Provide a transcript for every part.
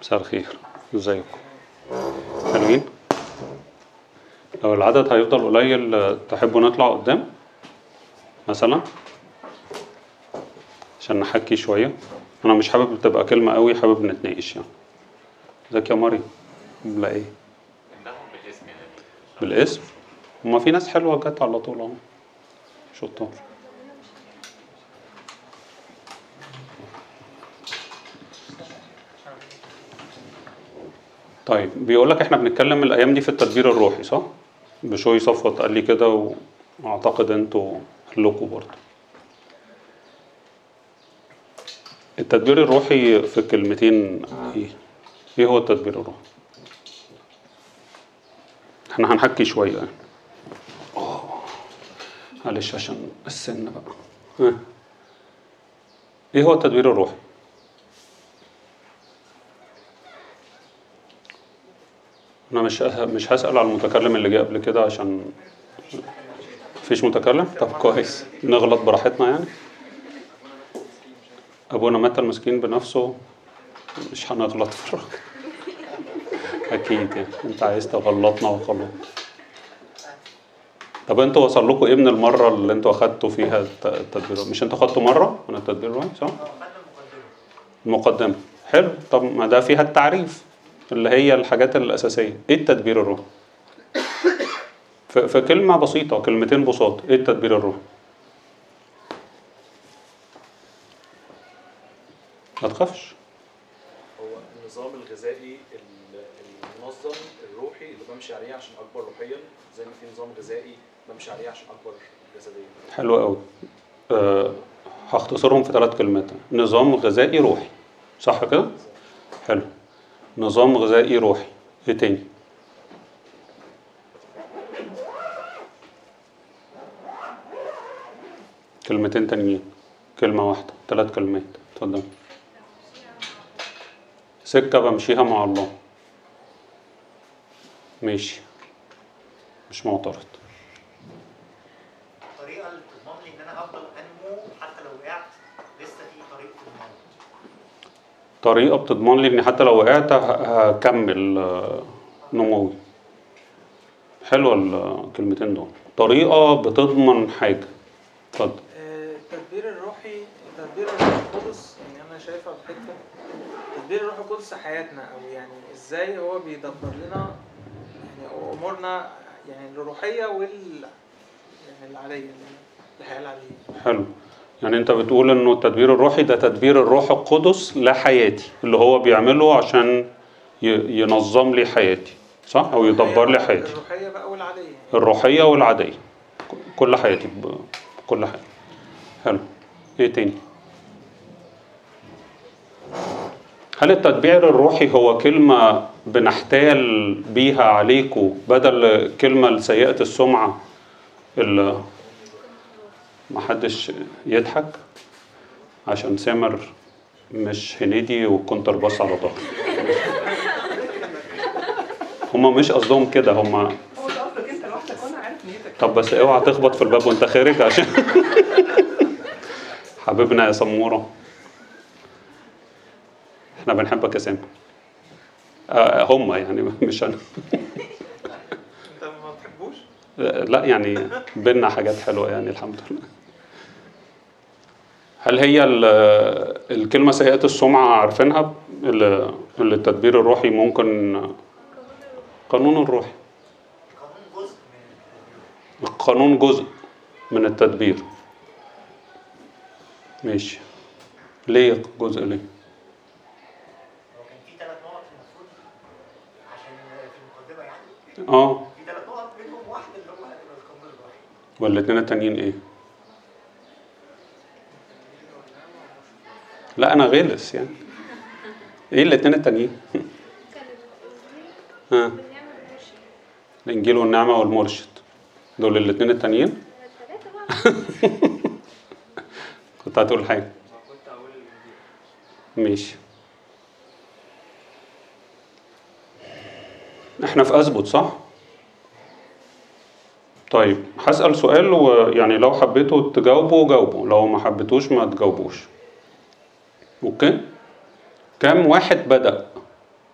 مساء الخير ازيكم حلوين لو العدد هيفضل قليل تحبوا نطلع قدام مثلا عشان نحكي شوية أنا مش حابب تبقى كلمة قوي حابب نتناقش يعني ازيك يا مريم لا ايه بالاسم يعني بالاسم هما في ناس حلوة جت على طول اهو شطار طيب بيقول لك احنا بنتكلم الايام دي في التدبير الروحي صح؟ بشوي صفوت قال لي كده واعتقد انتوا لكم برضه التدبير الروحي في كلمتين ايه؟ ايه هو التدبير الروحي؟ احنا هنحكي شوية يعني أوه. معلش عشان السن بقى ها. ايه هو التدبير الروحي؟ انا مش مش هسأل على المتكلم اللي جه قبل كده عشان مفيش متكلم طب كويس نغلط براحتنا يعني ابونا مات المسكين بنفسه مش هنغلط في الراجل اكيد يعني انت عايز تغلطنا وخلاص طب انتوا وصل لكم ايه من المره اللي انتوا اخدتوا فيها الت- التدبير مش انتوا اخدتوا مره من التدبير الروحي صح المقدمه حلو طب ما ده فيها التعريف اللي هي الحاجات الاساسيه ايه التدبير الروحي في في كلمه بسيطه كلمتين بساط ايه التدبير الروحي ما تخافش هو النظام الغذائي ال- المنظم الروحي اللي بمشي عليه عشان اكبر روحيا زي ما في نظام غذائي بمشي عليه عشان اكبر جسديا حلو قوي أه هختصرهم في ثلاث كلمات نظام غذائي روحي صح كده حلو نظام غذائي روحي ايه تاني كلمتين تانيين كلمة واحدة ثلاث كلمات اتفضل سكة بمشيها مع الله ماشي مش معترض الطريقه اللي تضمن لي ان انا افضل انمو حتى لو وقعت لسه في طريق النمو طريقة بتضمن لي إني حتى لو وقعت ه- هكمل آه، نموي حلوة الكلمتين دول طريقة بتضمن حاجة اتفضل آه، التدبير الروحي تدبير الروح القدس يعني انا شايفها في حته تدبير الروح القدس حياتنا او يعني ازاي هو بيدبر لنا يعني امورنا يعني الروحيه وال يعني العاديه الحياه العاديه حلو يعني أنت بتقول إنه التدبير الروحي ده تدبير الروح القدس لحياتي اللي هو بيعمله عشان ي- ينظم لي حياتي صح أو يدبر لي حياتي الروحيه بقى والعاديه الروحية والعادية ك- كل حياتي ب- بكل حاجة حلو ايه تاني هل التدبير الروحي هو كلمة بنحتال بيها عليكم بدل كلمة لسيئة السمعة اللي محدش يضحك عشان سامر مش هنيدي والكونترباس على ظهره هما مش قصدهم كده هما هو ده قصدك انت لوحدك وانا عارف نيتك طب بس اوعى تخبط في الباب وانت خارج عشان حبيبنا يا سمورة احنا بنحبك يا سامر آه هم يعني مش انا انت ما بتحبوش آه، لا يعني بينا حاجات حلوة يعني الحمد لله هل هي ال- الكلمة سيئة السمعة عارفينها اللي اللي التدبير الروحي ممكن قانون الروحي قانون جزء من القانون جزء من التدبير ماشي ليه جزء ليه هو كان في ثلاث نقط المفروض عشان في المقدمه يعني اه في ثلاث نقط منهم واحده اللي هو هتبقى القانون الروحي والاتنين التانيين ايه لا انا غلس يعني ايه الاتنين التانيين ها الانجيل والنعمه والمرشد دول الاتنين التانيين كنت هتقول حاجه كنت اقول الانجيل ماشي احنا في اثبت صح طيب هسأل سؤال ويعني لو حبيتوا تجاوبوا جاوبوا لو ما حبيتوش ما تجاوبوش اوكي كم واحد بدأ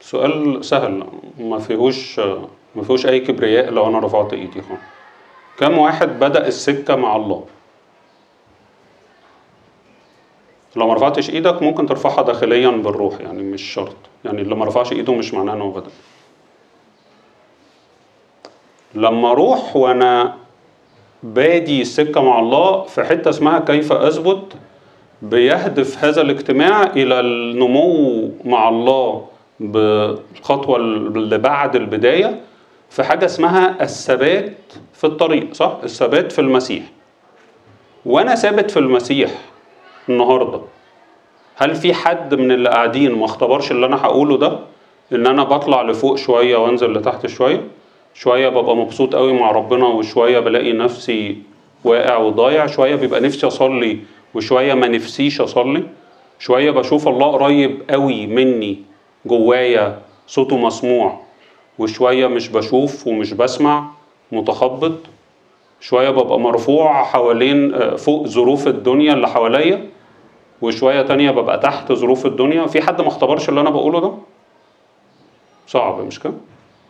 سؤال سهل ما فيهوش ما فيهوش اي كبرياء لو انا رفعت ايدي خالص كم واحد بدأ السكة مع الله لو ما رفعتش ايدك ممكن ترفعها داخليا بالروح يعني مش شرط يعني اللي ما رفعش ايده مش معناه انه بدأ لما اروح وانا بادي السكة مع الله في حتة اسمها كيف اثبت بيهدف هذا الاجتماع الى النمو مع الله بالخطوة اللي بعد البداية في حاجة اسمها الثبات في الطريق صح؟ الثبات في المسيح وانا ثابت في المسيح النهارده هل في حد من اللي قاعدين ما اختبرش اللي انا هقوله ده ان انا بطلع لفوق شويه وانزل لتحت شويه شويه ببقى مبسوط قوي مع ربنا وشويه بلاقي نفسي واقع وضايع شويه بيبقى نفسي اصلي وشويه ما نفسيش اصلي شويه بشوف الله قريب قوي مني جوايا صوته مسموع وشويه مش بشوف ومش بسمع متخبط شويه ببقى مرفوع حوالين آه، فوق ظروف الدنيا اللي حواليا وشويه تانية ببقى تحت ظروف الدنيا في حد ما اختبرش اللي انا بقوله ده صعب مش كده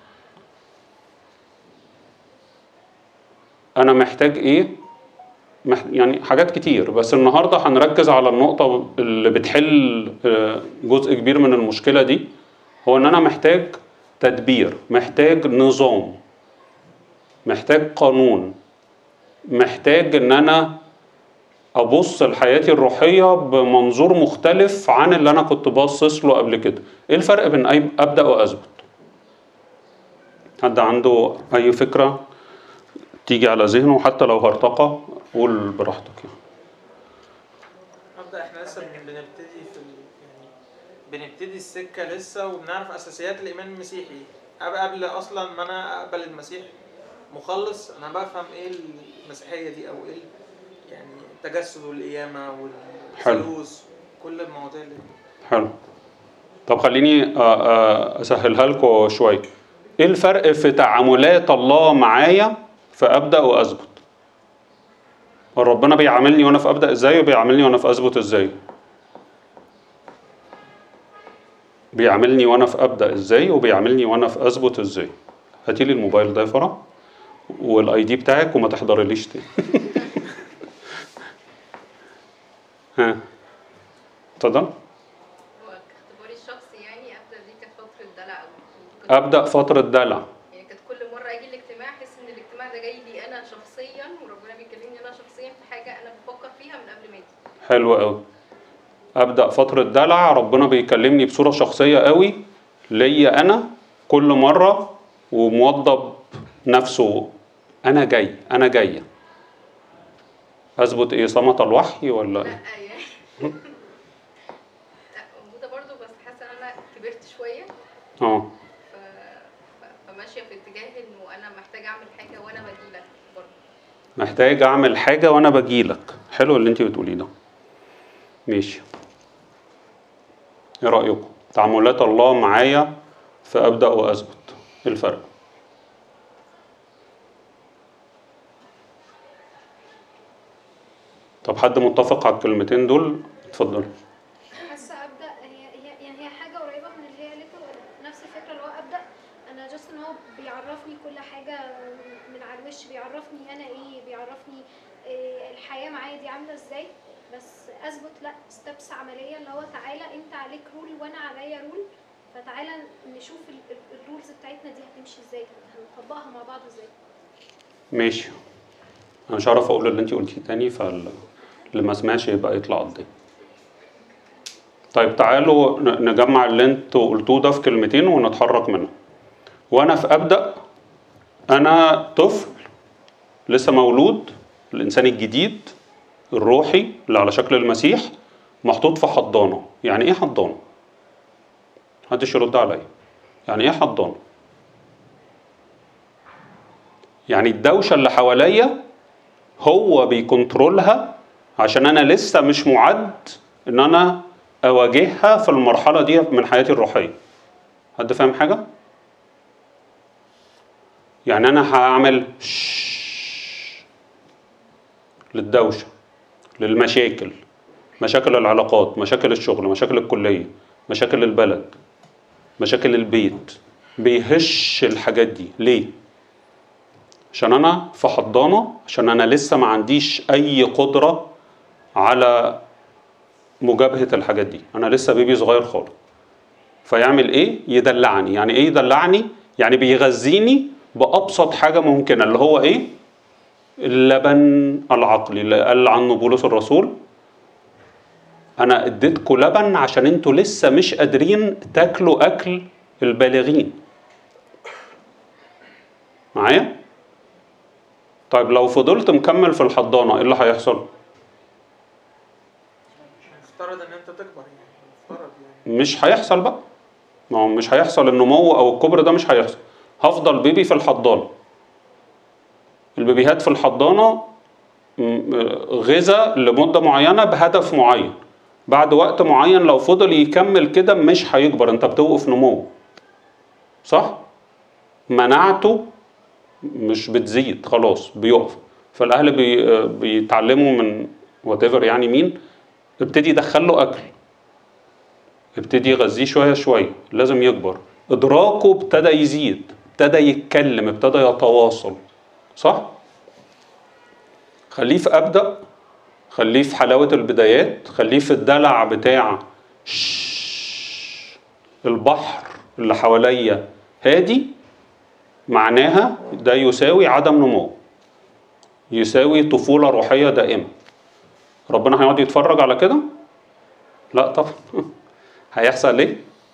انا محتاج ايه مح... يعني حاجات كتير بس النهارده هنركز على النقطه اللي بتحل آه، جزء كبير من المشكله دي هو ان انا محتاج تدبير محتاج نظام محتاج قانون محتاج ان انا ابص لحياتي الروحيه بمنظور مختلف عن اللي انا كنت باصص له قبل كده ايه الفرق بين أي- ابدا واثبت حد عنده اي فكره تيجي على ذهنه حتى لو هرطقه قول براحتك يعني. ابدا احنا لسه بن- بنبتدي في ال... يعني بنبتدي السكه لسه وبنعرف اساسيات الايمان المسيحي قبل قبل اصلا ما انا اقبل المسيح مخلص انا بفهم ايه المسيحيه دي او ايه ال- يعني التجسد والقيامه والثالوث كل المواضيع اللي حلو طب خليني آه، آه، اسهلها لكم شويه ايه الفرق في تعاملات الله معايا في ابدا واثبت ربنا بيعاملني وانا في ابدا ازاي وبيعاملني وانا في اثبت ازاي بيعاملني وانا في ابدا ازاي وبيعاملني وانا في اثبت ازاي هاتي لي الموبايل ده يا فرح والاي دي بتاعك وما تحضرليش تاني ها اتفضل هو كاختباري الشخصي يعني ابدا دي كانت فتره دلع كنت- ابدا فتره دلع يعني كانت كل مره اجي الاجتماع احس ان الاجتماع ده جاي لي انا شخصيا وربنا بيكلمني انا شخصيا في حاجه انا بفكر فيها من قبل ما اجي حلو قوي ابدا فتره دلع ربنا بيكلمني بصوره شخصيه قوي ليا انا كل مره وموضب نفسه انا جاي انا جايه اثبت ايه صمت الوحي ولا لا ايه يعني لا موجوده برضو بس حاسه ان انا كبرت شويه اه ف... ف- فماشيه في اتجاه انه انا محتاجه اعمل حاجه وانا باجيلك برضو محتاج اعمل حاجه وانا بجيلك حلو اللي انت بتقوليه ده ماشي ايه رايكم تعاملات الله معايا في ابدا واثبت ايه الفرق طب حد متفق على الكلمتين دول اتفضل حاسه ابدا هي هي يعني هي حاجه قريبه من اللي هي قالته نفس الفكره اللي هو ابدا انا جاست ان هو بيعرفني كل حاجه من على الوش بيعرفني انا ايه بيعرفني إيه الحياه معايا دي عامله ازاي بس اثبت لا ستبس عمليه اللي هو تعالى انت عليك رول وانا عليا رول فتعالى نشوف ال- ال- الرولز بتاعتنا دي هتمشي ازاي هنطبقها مع بعض ازاي ماشي انا مش هعرف اقول اللي انت قلتيه تاني فاللي ما سمعش يبقى يطلع قدام طيب تعالوا ن- نجمع اللي انتوا قلتوه ده في كلمتين ونتحرك منه وانا في ابدا انا طفل لسه مولود الانسان الجديد الروحي اللي على شكل المسيح محطوط في حضانه يعني ايه حضانه محدش يرد عليا يعني ايه حضانه يعني الدوشه اللي حواليا هو بيكنترولها عشان انا لسه مش معد ان انا اواجهها في المرحله دي من حياتي الروحيه حد فاهم حاجه يعني انا هعمل شش للدوشه للمشاكل مشاكل العلاقات مشاكل الشغل مشاكل الكليه مشاكل البلد مشاكل البيت بيهش الحاجات دي ليه عشان انا في حضانه عشان انا لسه ما عنديش اي قدره على مجابهه الحاجات دي انا لسه بيبي صغير خالص فيعمل ايه يدلعني يعني ايه يدلعني يعني بيغذيني بابسط حاجه ممكنه اللي هو ايه اللبن العقلي اللي قال عنه بولس الرسول انا اديتكم لبن عشان انتوا لسه مش قادرين تاكلوا اكل البالغين معايا طيب لو فضلت مكمل في الحضانه ايه اللي هيحصل مفترض ان انت تكبر يعني مفترض يعني مش هيحصل بقى ما هو مش هيحصل النمو او الكبر ده مش هيحصل هفضل بيبي في الحضانه البيبيهات في الحضانه م- غذاء لمده معينه بهدف معين بعد وقت معين لو فضل يكمل كده مش هيكبر انت بتوقف نمو صح مناعته مش بتزيد خلاص بيقف فالاهل بي بيتعلموا من وات يعني مين ابتدي يدخل له اكل ابتدي يغذيه شويه شويه لازم يكبر ادراكه ابتدى يزيد ابتدى يتكلم ابتدى يتواصل صح خليه في ابدا خليه في حلاوه البدايات خليه في الدلع بتاع شش البحر اللي حواليا هادي معناها ده يساوي عدم نمو يساوي طفوله روحيه دائمه ربنا هيقعد يتفرج على كده لا طبعا هيحصل ايه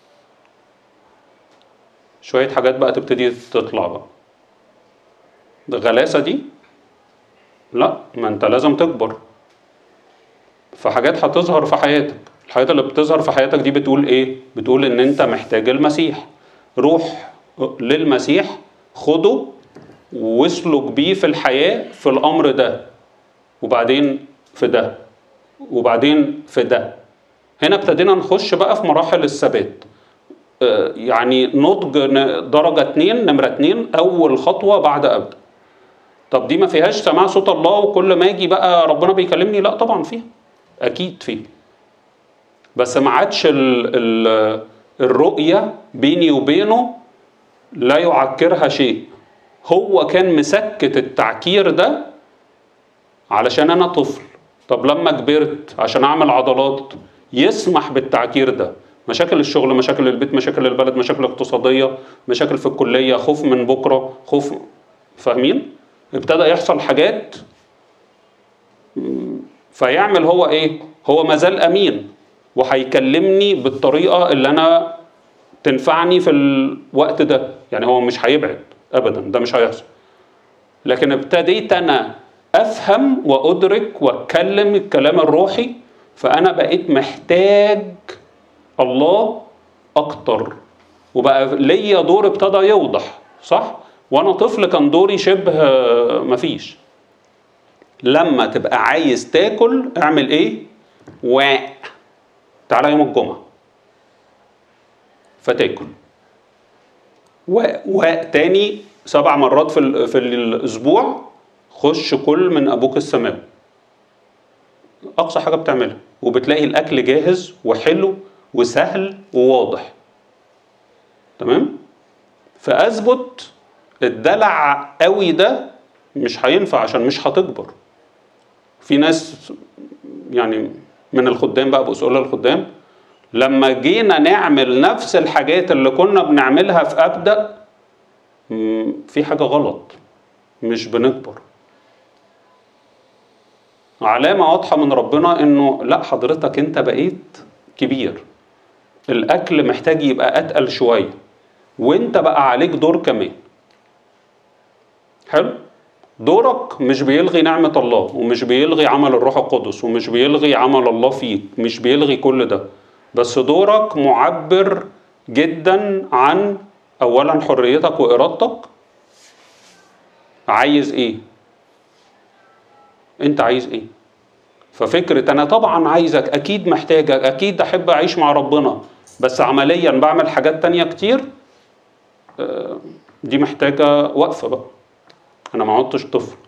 شويه حاجات بقى تبتدي تطلع بقى الغلاسه دي لا ما انت لازم تكبر فحاجات هتظهر في حياتك الحاجات اللي بتظهر في حياتك دي بتقول ايه بتقول ان انت محتاج المسيح روح للمسيح خده واسلك بيه في الحياة في الأمر ده وبعدين في ده وبعدين في ده هنا ابتدينا نخش بقى في مراحل الثبات آه، يعني نضج ن- درجة اتنين نمرة اتنين أول خطوة بعد أبدأ طب دي ما فيهاش سماع صوت الله وكل ما اجي بقى ربنا بيكلمني لا طبعا فيها اكيد فيها بس ما عادش ال ال الرؤية بيني وبينه لا يعكرها شيء هو كان مسكت التعكير ده علشان انا طفل طب لما كبرت عشان اعمل عضلات يسمح بالتعكير ده مشاكل الشغل مشاكل البيت مشاكل البلد مشاكل اقتصادية مشاكل في الكلية خوف من بكرة خوف فاهمين ابتدى يحصل حاجات فيعمل هو ايه هو مازال امين وهيكلمني بالطريقه اللي انا تنفعني في الوقت ده يعني هو مش هيبعد ابدا ده مش هيحصل لكن ابتديت انا افهم وادرك واتكلم الكلام الروحي فانا بقيت محتاج الله اكتر وبقى ليا دور ابتدى يوضح صح وانا طفل كان دوري شبه مفيش لما تبقى عايز تاكل اعمل ايه واق تعالى يوم الجمعه فتاكل واق واق تاني سبع مرات في ال- في الاسبوع خش كل من ابوك السماوي اقصى حاجه بتعملها وبتلاقي الاكل جاهز وحلو وسهل وواضح تمام فاثبت الدلع قوي ده مش هينفع عشان مش هتكبر في ناس يعني من الخدام بقى بأصول الخدام لما جينا نعمل نفس الحاجات اللي كنا بنعملها في أبدأ مم، في حاجة غلط مش بنكبر علامة واضحة من ربنا انه لا حضرتك انت بقيت كبير الاكل محتاج يبقى اتقل شوية وانت بقى عليك دور كمان حلو دورك مش بيلغي نعمة الله ومش بيلغي عمل الروح القدس ومش بيلغي عمل الله فيك مش بيلغي كل ده بس دورك معبر جدا عن اولا حريتك وارادتك عايز ايه انت عايز ايه ففكرة انا طبعا عايزك اكيد محتاجك اكيد احب اعيش مع ربنا بس عمليا بعمل حاجات تانية كتير آه، دي محتاجة وقفة بقى انا ما عدتش طفل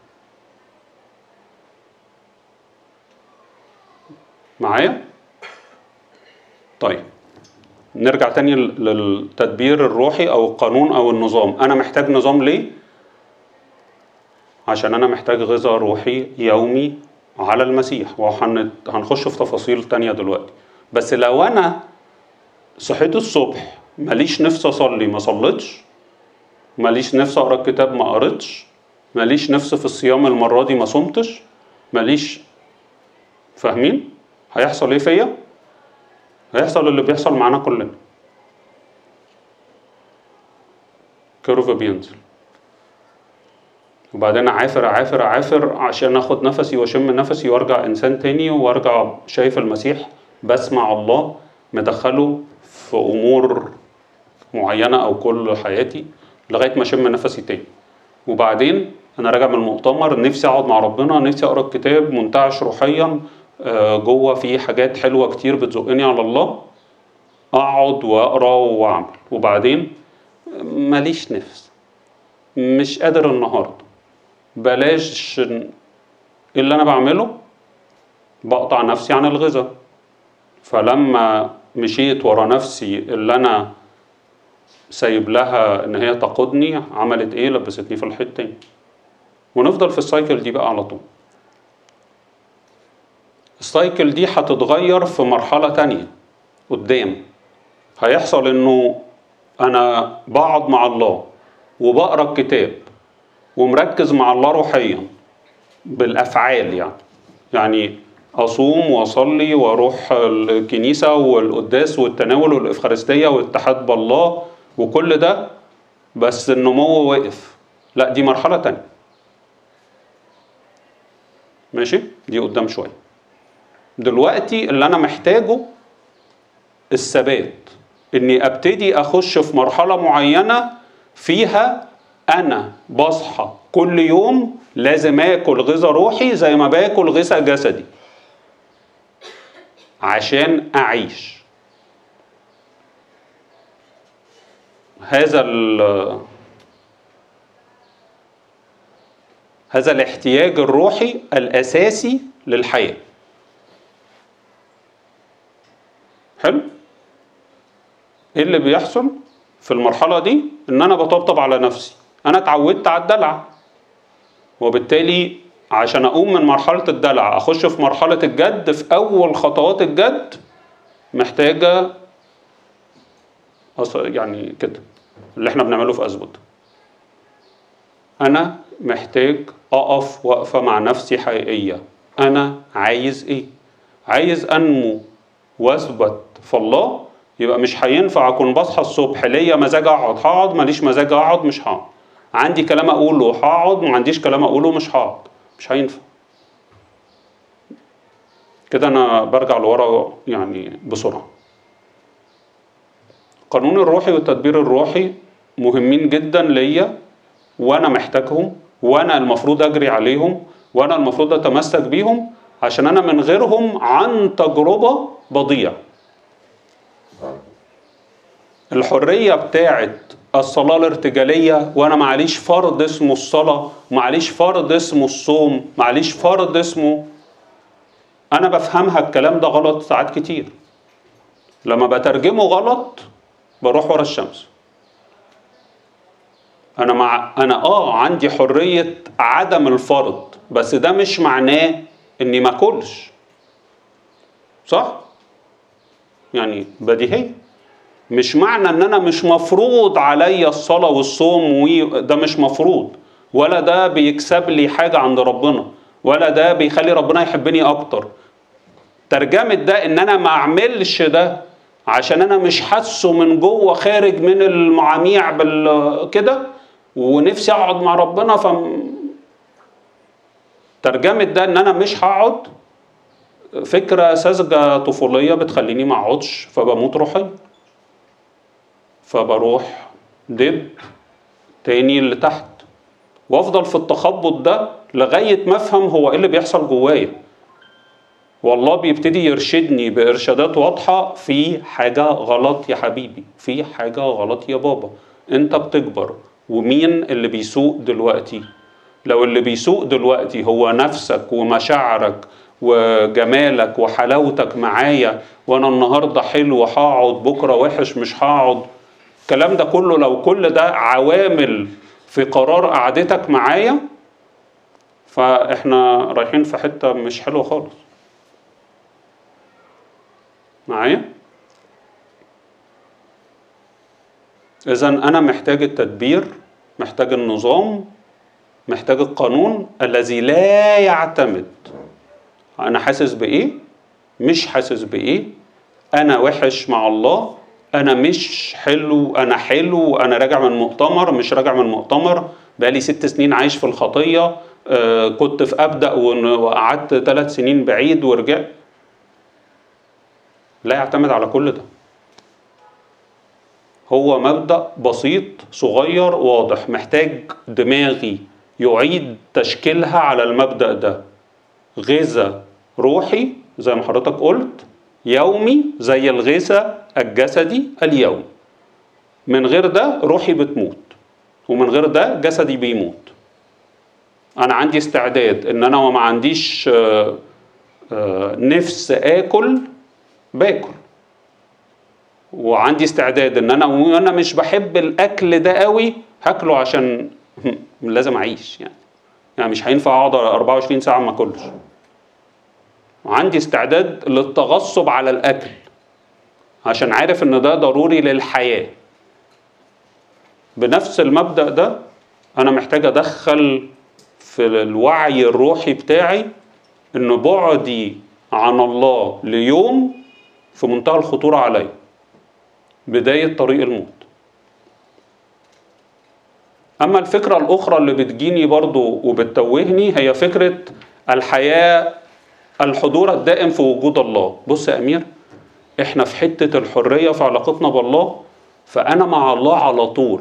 معايا طيب نرجع تاني لل- للتدبير الروحي او القانون او النظام انا محتاج نظام ليه عشان انا محتاج غذاء روحي يومي على المسيح وهنخش في تفاصيل تانية دلوقتي بس لو انا صحيت الصبح ماليش نفس اصلي ما صليتش ماليش نفس اقرا الكتاب ما قريتش ماليش نفس في الصيام المره دي ما صمتش ماليش فاهمين هيحصل ايه فيا هيحصل اللي بيحصل معانا كلنا كيرف بينزل وبعدين اعافر اعافر اعافر عشان اخد نفسي واشم نفسي وارجع انسان تاني وارجع شايف المسيح بسمع الله مدخله في امور معينه او كل حياتي لغايه ما اشم نفسي تاني وبعدين انا راجع من المؤتمر نفسي اقعد مع ربنا نفسي اقرا الكتاب منتعش روحيا آه، جوه في حاجات حلوه كتير بتزقني على الله اقعد واقرا واعمل وبعدين ماليش نفس مش قادر النهارده بلاش اللي انا بعمله بقطع نفسي عن الغذاء فلما مشيت ورا نفسي اللي انا سايب لها ان هي تقودني عملت ايه لبستني في الحيط تاني ونفضل في السايكل دي بقى على طول السايكل دي هتتغير في مرحلة تانية قدام هيحصل انه انا بقعد مع الله وبقرا الكتاب ومركز مع الله روحيا بالافعال يعني يعني اصوم واصلي واروح الكنيسه والقداس والتناول والافخارستيه والاتحاد بالله وكل ده بس النمو واقف لا دي مرحله تانية ماشي دي قدام شويه دلوقتي اللي انا محتاجه الثبات اني ابتدي اخش في مرحله معينه فيها انا بصحى كل يوم لازم اكل غذاء روحي زي ما باكل غذاء جسدي عشان اعيش هذا ال هذا الاحتياج الروحي الاساسي للحياه حلو ايه اللي بيحصل في المرحله دي ان انا بطبطب على نفسي انا اتعودت على الدلع وبالتالي عشان اقوم من مرحله الدلع اخش في مرحله الجد في اول خطوات الجد محتاجه أص- يعني كده اللي احنا بنعمله في اثبت انا محتاج اقف وقفه مع نفسي حقيقيه انا عايز ايه عايز انمو واثبت في الله يبقى مش هينفع اكون بصحى الصبح ليا مزاج اقعد هقعد ماليش مزاج اقعد مش هقعد عندي كلام اقوله هقعد ما عنديش كلام اقوله مش هقعد مش هينفع كده انا برجع لورا يعني بسرعه القانون الروحي والتدبير الروحي مهمين جدا ليا وانا محتاجهم وانا المفروض اجري عليهم وانا المفروض اتمسك بيهم عشان انا من غيرهم عن تجربه بضيع الحريه بتاعت الصلاه الارتجاليه وانا معليش فرض اسمه الصلاه معليش فرض اسمه الصوم معليش فرض اسمه انا بفهمها الكلام ده غلط ساعات كتير لما بترجمه غلط بروح ورا الشمس انا مع انا اه عندي حريه عدم الفرض بس ده مش معناه اني ما اكلش صح يعني بديهي مش معنى ان انا مش مفروض عليا الصلاه والصوم و- ده مش مفروض ولا ده بيكسب لي حاجه عند ربنا ولا ده بيخلي ربنا يحبني اكتر ترجمه ده ان انا ما اعملش ده عشان انا مش حاسه من جوه خارج من المعاميع بال كده ونفسي اقعد مع ربنا ف ترجمه ده ان انا مش هقعد فكره ساذجه طفوليه بتخليني ما اقعدش فبموت روحيا فبروح دب تاني اللي تحت وافضل في التخبط ده لغايه ما افهم هو ايه اللي بيحصل جوايا والله بيبتدي يرشدني بارشادات واضحه في حاجه غلط يا حبيبي في حاجه غلط يا بابا انت بتكبر ومين اللي بيسوق دلوقتي لو اللي بيسوق دلوقتي هو نفسك ومشاعرك وجمالك وحلاوتك معايا وانا النهارده حلو هقعد بكره وحش مش هقعد الكلام ده كله لو كل ده عوامل في قرار قعدتك معايا فاحنا رايحين في حته مش حلوه خالص معايا اذا انا محتاج التدبير محتاج النظام محتاج القانون الذي لا يعتمد انا حاسس بايه مش حاسس بايه انا وحش مع الله انا مش حلو انا حلو انا راجع من مؤتمر مش راجع من مؤتمر بقالي ست سنين عايش في الخطيه آه، كنت في ابدا ون- وقعدت ثلاث سنين بعيد ورجعت لا يعتمد على كل ده هو مبدأ بسيط صغير واضح محتاج دماغي يعيد تشكيلها على المبدأ ده غذاء روحي زي ما حضرتك قلت يومي زي الغذاء الجسدي اليومي من غير ده روحي بتموت ومن غير ده جسدي بيموت انا عندي استعداد ان انا وما عنديش آه، آه، نفس اكل باكل وعندي استعداد ان انا وانا مش بحب الاكل ده قوي هاكله عشان لازم اعيش يعني يعني مش هينفع اقعد 24 ساعه ما اكلش وعندي استعداد للتغصب على الاكل عشان عارف ان ده ضروري للحياه بنفس المبدا ده انا محتاج ادخل في الوعي الروحي بتاعي ان بعدي عن الله ليوم في منتهى الخطوره عليا بدايه طريق الموت اما الفكره الاخرى اللي بتجيني برضو وبتتوهني هي فكره الحياه الحضور الدائم في وجود الله بص يا امير احنا في حته الحريه في علاقتنا بالله فانا مع الله على طول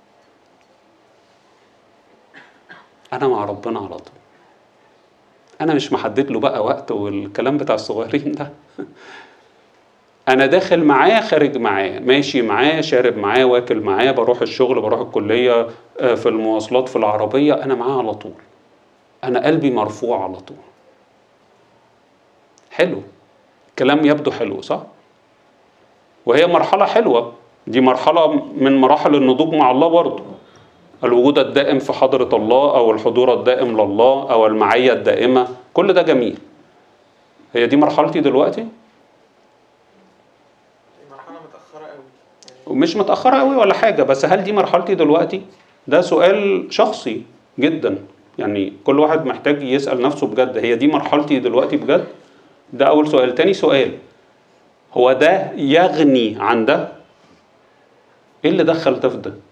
انا مع ربنا على طول انا مش محدد له بقى وقت والكلام بتاع الصغيرين ده انا داخل معاه خارج معاه ماشي معاه شارب معاه واكل معاه بروح الشغل بروح الكليه آه، في المواصلات في العربيه انا معاه على طول انا قلبي مرفوع على طول حلو كلام يبدو حلو صح وهي مرحله حلوه دي مرحله من مراحل النضوج مع الله برضه الوجود الدائم في حضرة الله أو الحضور الدائم لله أو المعية الدائمة كل ده جميل هي دي مرحلتي دلوقتي مرحله متاخره قوي يعني ومش متأخرة قوي ولا حاجة بس هل دي مرحلتي دلوقتي ده سؤال شخصي جدا يعني كل واحد محتاج يسأل نفسه بجد هي دي مرحلتي دلوقتي بجد ده أول سؤال تاني سؤال هو ده يغني عن ده ايه اللي دخل ده في ده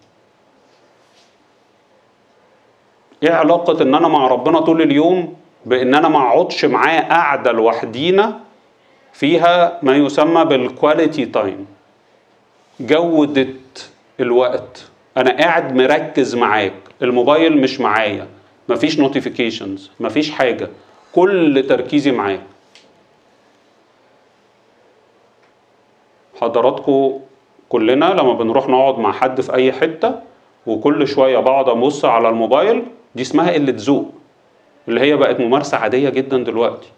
ايه علاقة ان انا مع ربنا طول اليوم بان انا ما اقعدش معاه قاعدة لوحدينا فيها ما يسمى بالكواليتي تايم جودة الوقت انا قاعد مركز معاك الموبايل مش معايا مفيش نوتيفيكيشنز مفيش حاجة كل تركيزي معاك حضراتكم كلنا لما بنروح نقعد مع حد في اي حتة وكل شوية بقعد ابص على الموبايل دي اسمها قلة ذوق اللي هي بقت ممارسة عادية جدا دلوقتي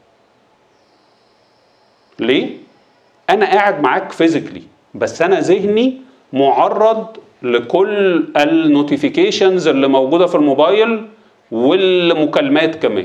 ليه؟ أنا قاعد معاك فيزيكلي بس أنا ذهني معرض لكل النوتيفيكيشنز اللي موجودة في الموبايل والمكالمات كمان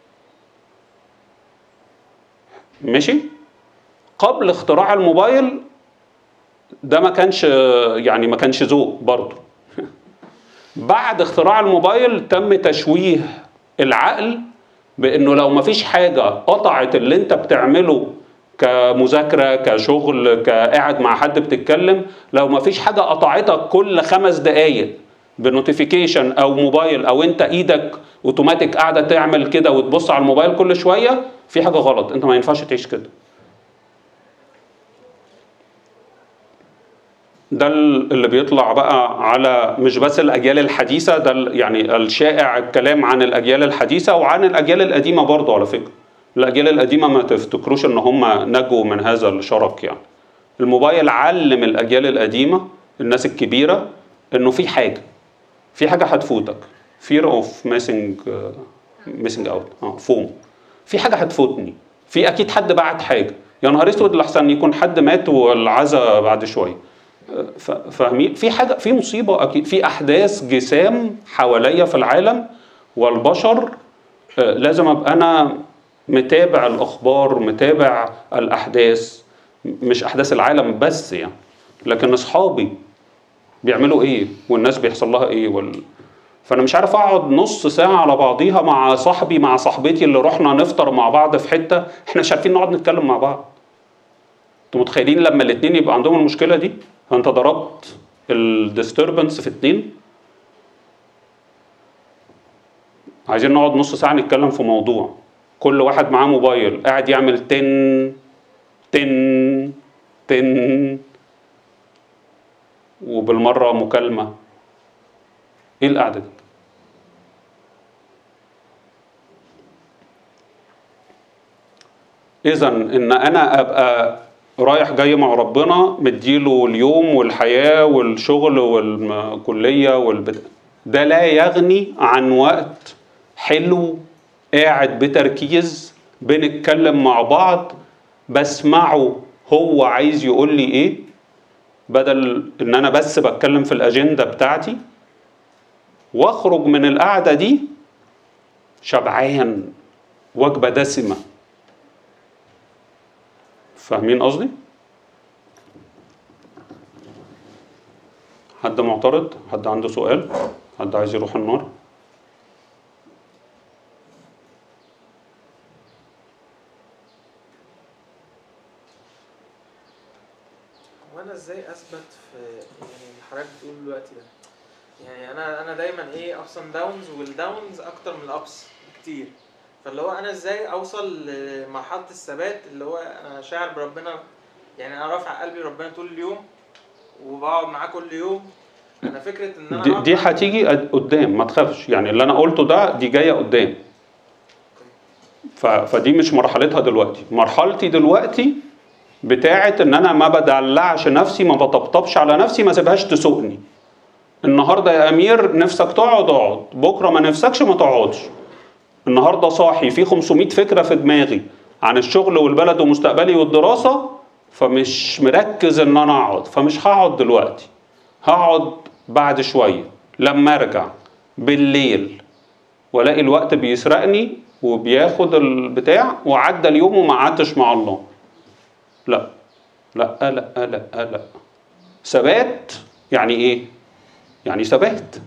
ماشي؟ قبل اختراع الموبايل ده ما كانش يعني ما كانش ذوق برضه بعد اختراع الموبايل تم تشويه العقل بانه لو ما فيش حاجه قطعت اللي انت بتعمله كمذاكره كشغل كقاعد مع حد بتتكلم لو ما فيش حاجه قطعتك كل خمس دقائق بنوتيفيكيشن او موبايل او انت ايدك اوتوماتيك قاعده تعمل كده وتبص على الموبايل كل شويه في حاجه غلط انت ما ينفعش تعيش كده ده اللي بيطلع بقى على مش بس الاجيال الحديثه ده ال- يعني الشائع الكلام عن الاجيال الحديثه وعن الاجيال القديمه برضه على فكره الاجيال القديمه ما تفتكروش ان هم نجوا من هذا الشرك يعني الموبايل علم الاجيال القديمه الناس الكبيره انه في حاجه في حاجه هتفوتك fear of missing uh, missing out اه فوم في حاجه هتفوتني في اكيد حد بعت حاجه يا نهار اسود لحسن يكون حد مات والعزا بعد شويه ف- فاهمين في حاجه في مصيبه اكيد في احداث جسام حواليا في العالم والبشر آه، لازم ابقى انا متابع الاخبار متابع الاحداث مش احداث العالم بس يعني لكن اصحابي بيعملوا ايه والناس بيحصل لها ايه وال... فانا مش عارف اقعد نص ساعه على بعضيها مع صاحبي مع صاحبتي اللي رحنا نفطر مع بعض في حته احنا مش عارفين نقعد نتكلم مع بعض انتوا متخيلين لما الاثنين يبقى عندهم المشكله دي فانت ضربت الديستربنس في اتنين عايزين نقعد نص ساعه نتكلم في موضوع كل واحد معاه موبايل قاعد يعمل تن تن تن وبالمره مكالمه ايه القعده دي اذا ان انا ابقى رايح جاي مع ربنا مديله اليوم والحياه والشغل والكليه والبت... ده لا يغني عن وقت حلو قاعد بتركيز بنتكلم مع بعض بسمعه هو عايز يقول لي ايه بدل ان انا بس بتكلم في الاجنده بتاعتي واخرج من القعده دي شبعان وجبه دسمه فاهمين قصدي حد معترض حد عنده سؤال حد عايز يروح النار وانا ازاي اثبت في يعني اللي حضرتك بتقول دلوقتي ده يعني انا انا دايما ايه ابس اند داونز والداونز اكتر من الابس كتير فاللي هو انا ازاي اوصل لمرحله الثبات اللي هو انا شاعر بربنا يعني انا رافع قلبي لربنا طول اليوم وبقعد معاه كل يوم انا فكره ان انا دي, أقعد دي معاه- هتيجي قد- قدام ما تخافش يعني اللي انا قلته ده دي جايه قدام ف... فدي مش مرحلتها دلوقتي مرحلتي دلوقتي بتاعت ان انا ما بدلعش نفسي ما بطبطبش على نفسي ما سيبهاش تسوقني النهارده يا امير نفسك تقعد اقعد بكره ما نفسكش ما تقعدش النهارده صاحي في 500 فكره في دماغي عن الشغل والبلد ومستقبلي والدراسه فمش مركز ان انا اقعد فمش هقعد دلوقتي هقعد بعد شويه لما ارجع بالليل والاقي الوقت بيسرقني وبياخد البتاع وعدى اليوم وما قعدتش مع الله لا لا لا لا لا ثبات يعني ايه يعني ثبات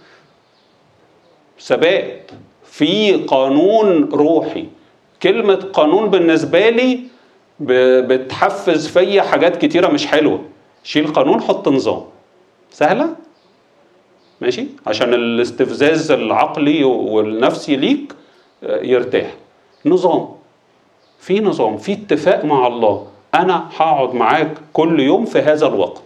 ثبات في قانون روحي كلمة قانون بالنسبة لي ب- بتحفز فيا حاجات كتيرة مش حلوة شيل قانون حط نظام سهلة ماشي عشان الاستفزاز العقلي والنفسي ليك آه، يرتاح نظام في نظام في اتفاق مع الله انا هقعد معاك كل يوم في هذا الوقت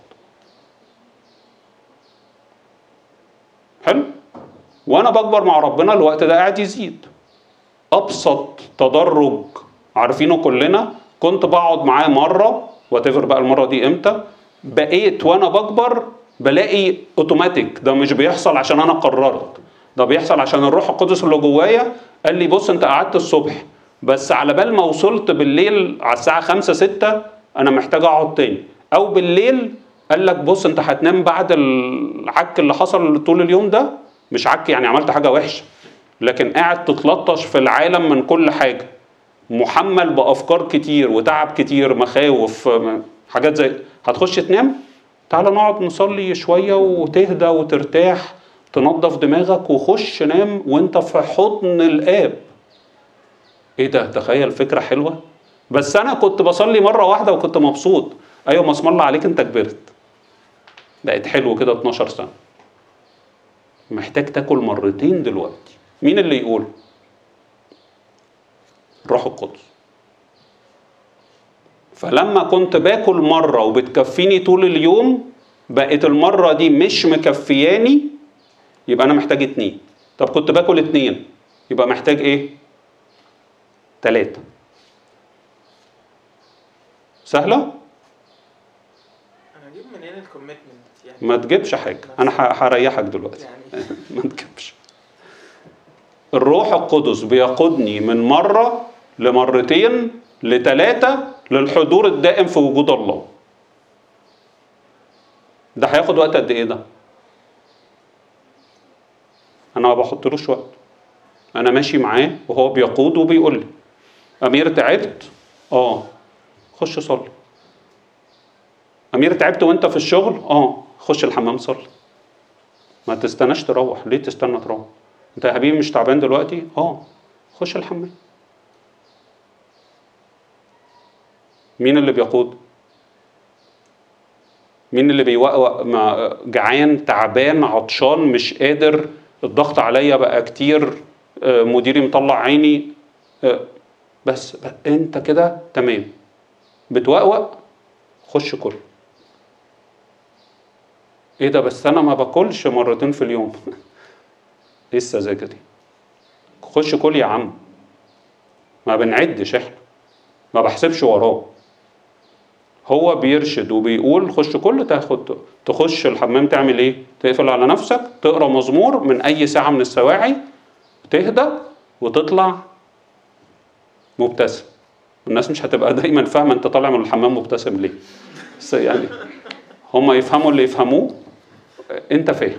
حلو وانا بكبر مع ربنا الوقت ده قاعد يزيد ابسط تدرج عارفينه كلنا كنت بقعد معاه مره واتيفر بقى المره دي امتى بقيت وانا بكبر بلاقي اوتوماتيك ده مش بيحصل عشان انا قررت ده بيحصل عشان الروح القدس اللي جوايا قال لي بص انت قعدت الصبح بس على بال ما وصلت بالليل على الساعه 5 6 انا محتاج اقعد تاني او بالليل قال لك بص انت هتنام بعد العك اللي حصل طول اليوم ده مش عك يعني عملت حاجه وحشه لكن قاعد تتلطش في العالم من كل حاجه محمل بافكار كتير وتعب كتير مخاوف م- حاجات زي هتخش تنام تعال نقعد نصلي شويه وتهدى وترتاح تنظف دماغك وخش نام وانت في حضن الاب ايه ده تخيل فكره حلوه بس انا كنت بصلي مره واحده وكنت مبسوط ايوه ما اسم الله عليك انت كبرت بقت حلو كده 12 سنه محتاج تاكل مرتين دلوقتي مين اللي يقول الروح القدس فلما كنت باكل مره وبتكفيني طول اليوم بقت المره دي مش مكفياني يبقى انا محتاج اتنين طب كنت باكل اتنين يبقى محتاج ايه تلاتة سهلة؟ انا اجيب منين الكوميتمنت يعني ما تجيبش حاجة أنا ح- هريحك دلوقتي يعني ما تجيبش الروح القدس بيقودني من مرة لمرتين لتلاتة للحضور الدائم في وجود الله ده هياخد وقت قد ايه ده انا ما بحطلوش وقت انا ماشي معاه وهو بيقود وبيقول لي امير تعبت اه خش صلي امير تعبت وانت في الشغل اه خش الحمام صلي ما تستناش تروح ليه تستنى تروح انت يا حبيبي مش تعبان دلوقتي اه خش الحمام مين اللي بيقود مين اللي بيوقوق مع جعان تعبان عطشان مش قادر الضغط عليا بقى كتير آه، مديري مطلع عيني آه، بس ب- انت كده تمام بتوقوق خش كل ايه ده بس انا ما باكلش مرتين في اليوم ايه السذاجه دي خش كل يا عم ما بنعدش احنا ما بحسبش وراه هو بيرشد وبيقول خش كل تاخد تخش الحمام تعمل ايه تقفل على نفسك تقرا مزمور من اي ساعه من السواعي تهدى وتطلع مبتسم الناس مش هتبقى دايما فاهمه انت طالع من الحمام مبتسم ليه بس يعني هم يفهموا اللي يفهموه انت فاهم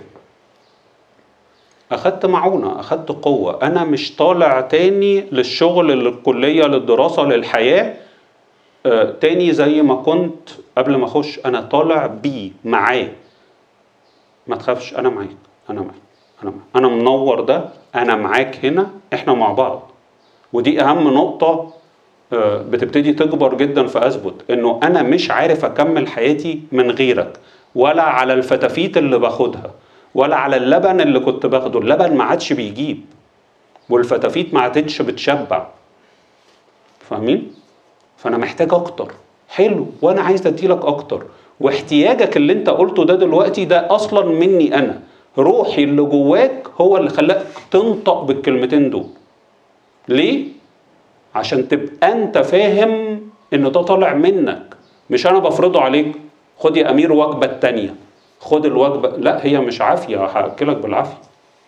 اخدت معونه اخدت قوه انا مش طالع تاني للشغل للكليه للدراسه للحياه آه، تاني زي ما كنت قبل ما اخش انا طالع بيه معاه ما تخافش انا معاك انا معاك انا معاك انا منور ده انا معاك هنا احنا مع بعض ودي اهم نقطه آه، بتبتدي تكبر جدا في اثبت انه انا مش عارف اكمل حياتي من غيرك ولا على الفتافيت اللي باخدها ولا على اللبن اللي كنت باخده اللبن ما عادش بيجيب والفتافيت ما عادتش بتشبع فاهمين فانا محتاج اكتر حلو وانا عايز اديلك اكتر واحتياجك اللي انت قلته ده دلوقتي ده اصلا مني انا روحي اللي جواك هو اللي خلاك تنطق بالكلمتين دول ليه عشان تبقى انت فاهم ان ده طالع منك مش انا بفرضه عليك خد يا امير وجبه التانية خد الوجبه لا هي مش عافيه هاكلك بالعافيه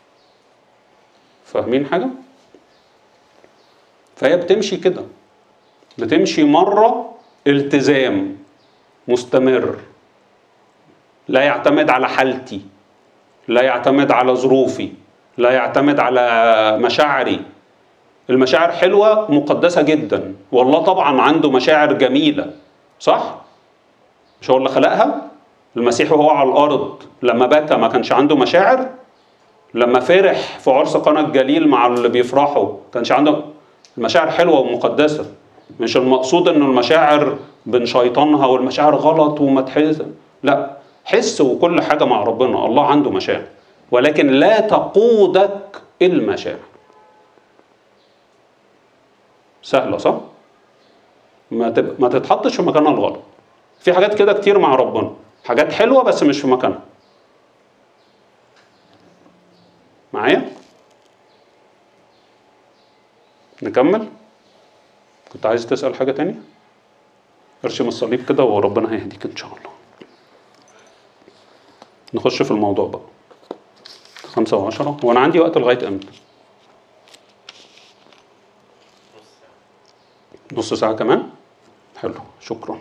فاهمين حاجه فهي بتمشي كده بتمشي مرة التزام مستمر لا يعتمد على حالتي لا يعتمد على ظروفي لا يعتمد على مشاعري المشاعر حلوة مقدسة جدا والله طبعا عنده مشاعر جميلة صح؟ مش هو اللي خلقها؟ المسيح وهو على الأرض لما بكى ما كانش عنده مشاعر؟ لما فرح في عرس قنا الجليل مع اللي بيفرحوا كانش عنده المشاعر حلوة ومقدسة مش المقصود انه المشاعر بنشيطنها والمشاعر غلط وما تحس لا حس وكل حاجة مع ربنا الله عنده مشاعر ولكن لا تقودك المشاعر سهلة صح؟ ما تب... ما تتحطش في مكانها الغلط في حاجات كده كتير مع ربنا حاجات حلوة بس مش في مكانها معايا؟ نكمل؟ كنت عايز تسأل حاجة تانية؟ ارشم الصليب كده وربنا هيهديك إن شاء الله. نخش في الموضوع بقى. خمسة وعشرة وأنا عندي وقت لغاية إمتى؟ نص ساعة كمان؟ حلو شكرا.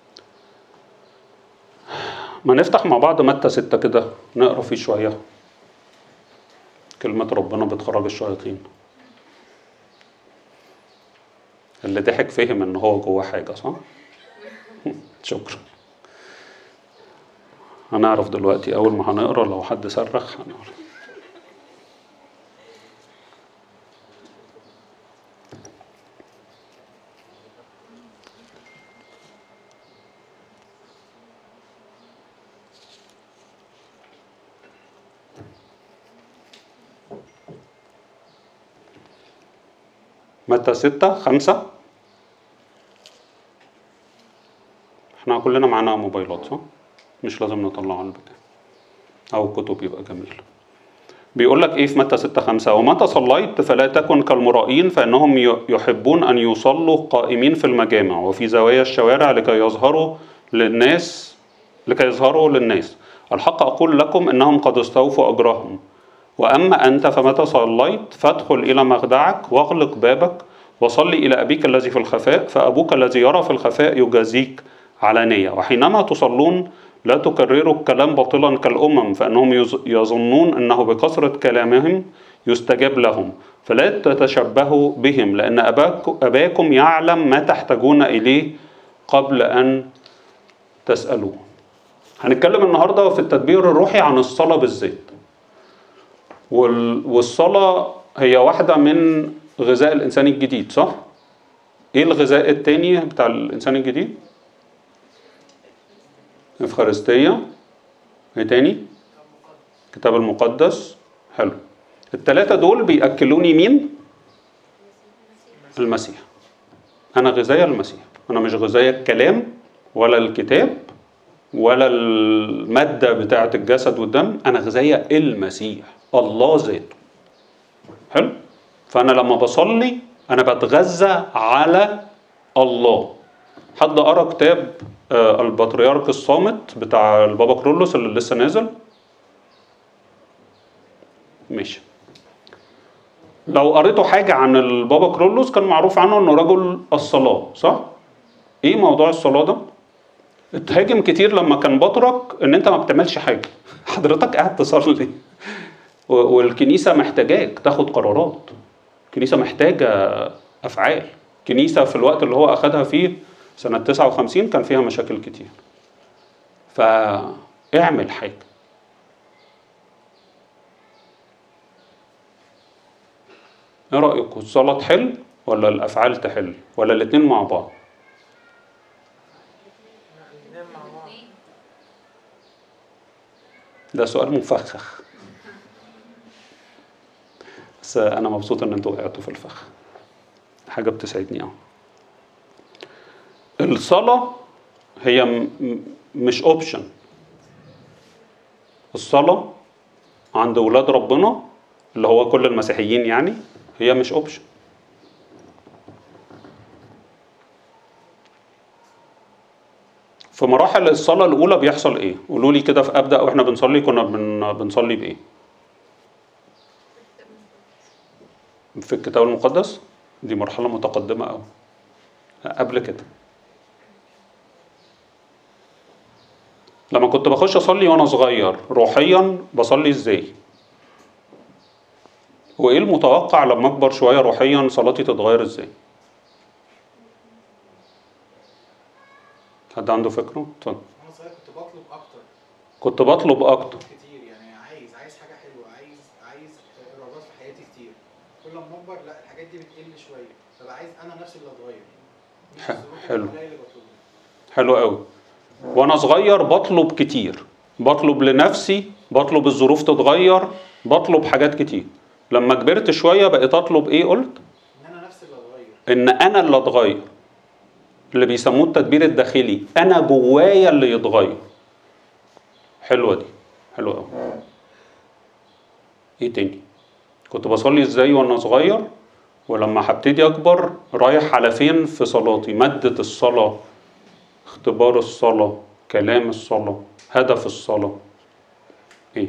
ما نفتح مع بعض متى ستة كده نقرا فيه شوية. كلمة ربنا بتخرج الشياطين. اللي ضحك فهم ان هو جوه حاجه صح شكرا هنعرف دلوقتي اول ما هنقرا لو حد صرخ هنعرف متى ستة خمسة احنا كلنا معانا موبايلات صح؟ مش لازم نطلع على البتاع أو كتب يبقى جميل بيقول لك ايه في متى 6 5 ومتى صليت فلا تكن كالمرائين فانهم ي- يحبون ان يصلوا قائمين في المجامع وفي زوايا الشوارع لكي يظهروا للناس لكي يظهروا للناس الحق اقول لكم انهم قد استوفوا اجرهم واما انت فمتى صليت فادخل الى مخدعك واغلق بابك وصل إلى أبيك الذي في الخفاء فأبوك الذي يرى في الخفاء يجازيك علانية وحينما تصلون لا تكرروا الكلام باطلا كالأمم فإنهم يظ- يظنون أنه بكثرة كلامهم يستجاب لهم فلا تتشبهوا بهم لأن أباك أباكم يعلم ما تحتاجون إليه قبل أن تسألوه هنتكلم النهاردة في التدبير الروحي عن الصلاة بالذات وال- والصلاة هي واحدة من غذاء الإنسان الجديد صح؟ إيه الغذاء التاني بتاع الإنسان الجديد؟ إفخارستية إيه تاني؟ الكتاب المقدس حلو التلاتة دول بيأكلوني مين؟ المسيح أنا غذايا المسيح أنا مش غذايا الكلام ولا الكتاب ولا المادة بتاعة الجسد والدم أنا غذايا المسيح الله ذاته حلو فأنا لما بصلي أنا بتغذى على الله حد قرأ كتاب آه، البطريرك الصامت بتاع البابا كرولوس اللي لسه نازل ماشي لو قريتوا حاجة عن البابا كرولوس كان معروف عنه انه رجل الصلاة صح؟ ايه موضوع الصلاة ده؟ اتهاجم كتير لما كان بطرك ان انت ما بتعملش حاجة حضرتك قاعد تصلي و- والكنيسة محتاجاك تاخد قرارات الكنيسة محتاجة أفعال كنيسة في الوقت اللي هو أخدها فيه سنة 59 كان فيها مشاكل كتير فاعمل حاجة ايه رأيكم الصلاة تحل ولا الأفعال تحل ولا الاتنين مع بعض ننام مع بعض ده سؤال مفخخ بس انا مبسوط ان انتوا وقعتوا في الفخ حاجه بتسعدني اه الصلاه هي م- م- مش اوبشن الصلاه عند ولاد ربنا اللي هو كل المسيحيين يعني هي مش اوبشن في مراحل الصلاة الأولى بيحصل إيه؟ قولوا لي كده في أبدأ وإحنا بنصلي كنا بن بنصلي بإيه؟ في الكتاب المقدس دي مرحلة متقدمة أوي قبل كده لما كنت بخش أصلي وأنا صغير روحيا بصلي إزاي؟ وإيه المتوقع لما أكبر شوية روحيا صلاتي تتغير إزاي؟ حد عنده فكرة؟ اتفضل وانا صغير كنت بطلب اكتر كنت بطلب أكتر بطلب كتير يعني عايز عايز حاجه حلوه عايز عايز رغبات في حياتي كتير كل ما اكبر لا الحاجات دي بتقل شويه فبقى عايز انا نفسي اللي اتغير مش ح- الظروف اللي حلو. حواليا اللي بطلبها حلو قوي وانا صغير بطلب كتير بطلب لنفسي بطلب الظروف تتغير بطلب حاجات كتير لما كبرت شويه بقيت اطلب ايه قلت ان انا نفسي اللي اتغير ان انا اللي اتغير اللي بيسموه التدبير الداخلي انا جوايا اللي يتغير حلوه دي حلوه قوي ايه تاني كنت بصلي ازاي وانا صغير ولما هبتدي اكبر رايح على فين في صلاتي مادة الصلاة اختبار الصلاة كلام الصلاة هدف الصلاة ايه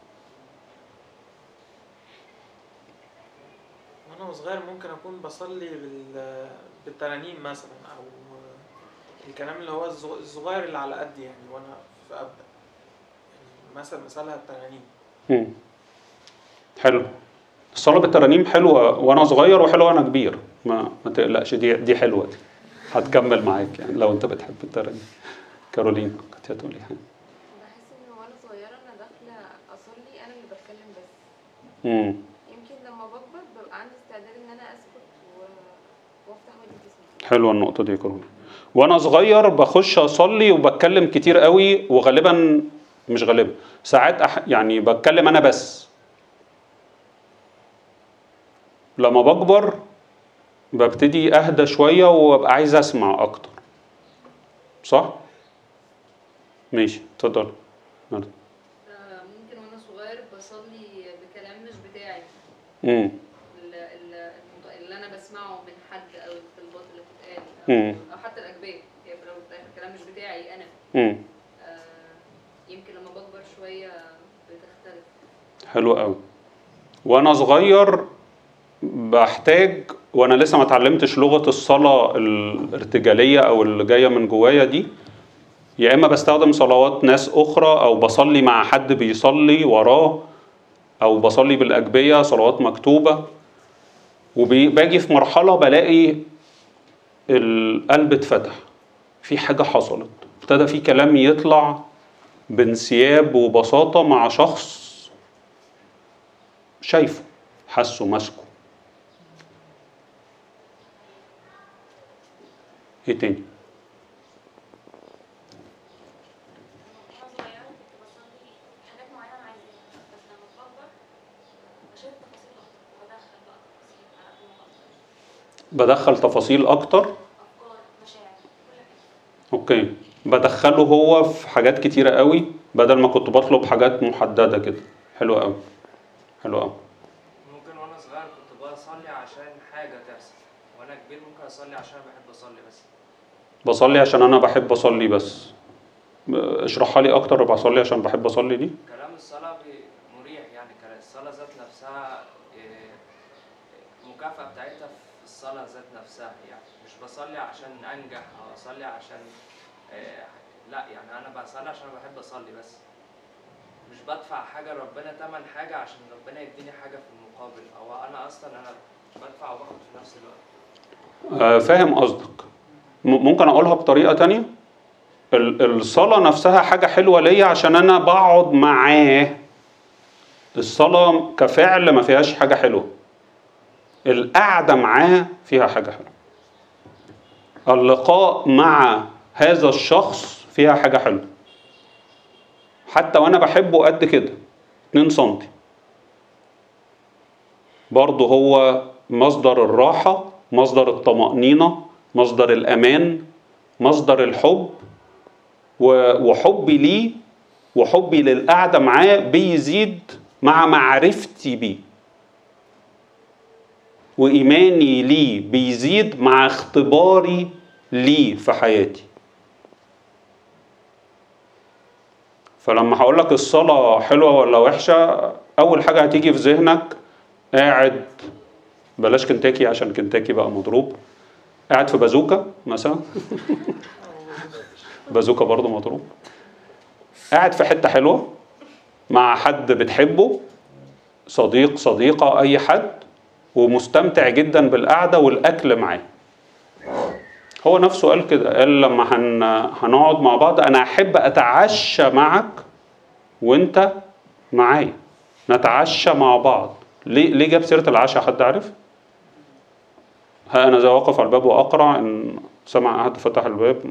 وانا صغير ممكن اكون بصلي بال... بالترانيم مثلا او الكلام اللي هو الصغ- الصغير اللي على قد يعني وانا في ابدا يعني مثلا مثالها الترانيم مم. حلو الصلاة بالترانيم حلوة وأنا صغير وحلوة وأنا كبير ما ما تقلقش دي دي حلوة دي هتكمل معاك يعني لو أنت بتحب الترانيم كارولين كنت هتقولي حاجة بحس ان وانا صغيره انا داخله اصلي انا اللي بتكلم بس مم. يمكن لما بكبر ببقى عندي استعداد ان انا اسكت و... وافتح ودني جسمي حلوة النقطة دي يا كارولين وأنا صغير بخش أصلي وبتكلم كتير قوي وغالبا مش غالبا ساعات أح... يعني بتكلم أنا بس لما بكبر ببتدي أهدى شوية وأبقى عايز أسمع أكتر صح؟ ماشي اتفضل نرد. آه، ممكن وانا صغير بصلي بكلام مش بتاعي امم ال- ال- المت- اللي انا بسمعه من حد او الطلبات اللي بتتقال مم. او, أو حتى الاجبيه هي في الأول وفي الاخر كلام مش بتاعي انا امم آه، يمكن لما بكبر شويه بتختلف حلو قوي وانا صغير بحتاج وانا لسه ما اتعلمتش لغه الصلاه الارتجاليه او اللي جايه من جوايا دي يا اما بستخدم صلوات ناس اخرى او بصلي مع حد بيصلي وراه او بصلي بالاجبيه صلوات مكتوبه وباجي في مرحله بلاقي القلب اتفتح في حاجه حصلت ابتدى في كلام يطلع بانسياب وبساطه مع شخص شايفه حاسه ماسكه ايه تاني وانا صغيرة كنت بصلي حاجات معينة أنا عايزاها بس لما بكبر بشوف تفاصيل أكتر بدخل بقى تفاصيل على قد ما بدخل تفاصيل أقدر اكتر أفكار مشاعر كل حاجة اوكي بدخله هو في حاجات كتيرة قوي بدل ما كنت بطلب حاجات محددة كده حلو قوي حلو قوي ممكن وانا صغير كنت بصلي عشان حاجه تحصل وانا كبير ممكن اصلي عشان بحب اصلي بس بصلي عشان انا بحب اصلي بس اشرحها لي اكتر بصلي عشان بحب اصلي دي كلام الصلاه بي- مريح يعني كلام الصلاه ذات نفسها إيه، المكافاه بتاعتها في الصلاه ذات نفسها يعني مش بصلي عشان انجح او اصلي عشان إيه، لا يعني انا بصلي عشان بحب اصلي بس مش بدفع حاجه ربنا تمن حاجه عشان ربنا يديني حاجه في المقابل او انا اصلا انا بدفع وباخد في نفس الوقت آه، فاهم قصدك م- ممكن اقولها بطريقة تانية ال- الصلاة نفسها حاجة حلوة ليا عشان انا بقعد معاه الصلاة كفعل ما فيهاش حاجة حلوة القعدة معاه فيها حاجة حلوة اللقاء مع هذا الشخص فيها حاجة حلوة حتى وانا بحبه قد كده 2 سنتي برضه هو مصدر الراحة مصدر الطمأنينة مصدر الأمان مصدر الحب و- وحبي ليه وحبي للقعدة معاه بيزيد مع معرفتي بيه وإيماني ليه بيزيد مع اختباري ليه في حياتي فلما هقول لك الصلاة حلوة ولا وحشة أول حاجة هتيجي في ذهنك قاعد بلاش كنتاكي عشان كنتاكي بقى مضروب قاعد في بازوكا مثلا بازوكا برضه مضروب قاعد في حتة حلوة مع حد بتحبه صديق صديقة أي حد ومستمتع جدا بالقعدة والأكل معاه هو نفسه قال كده قال لما هن... هنقعد مع بعض أنا أحب أتعشى معك وأنت معايا نتعشى مع بعض ليه ليه جاب سيرة العشاء حد عارف؟ ها أنا ذا واقف على الباب وأقرع إن سمع أحد فتح الباب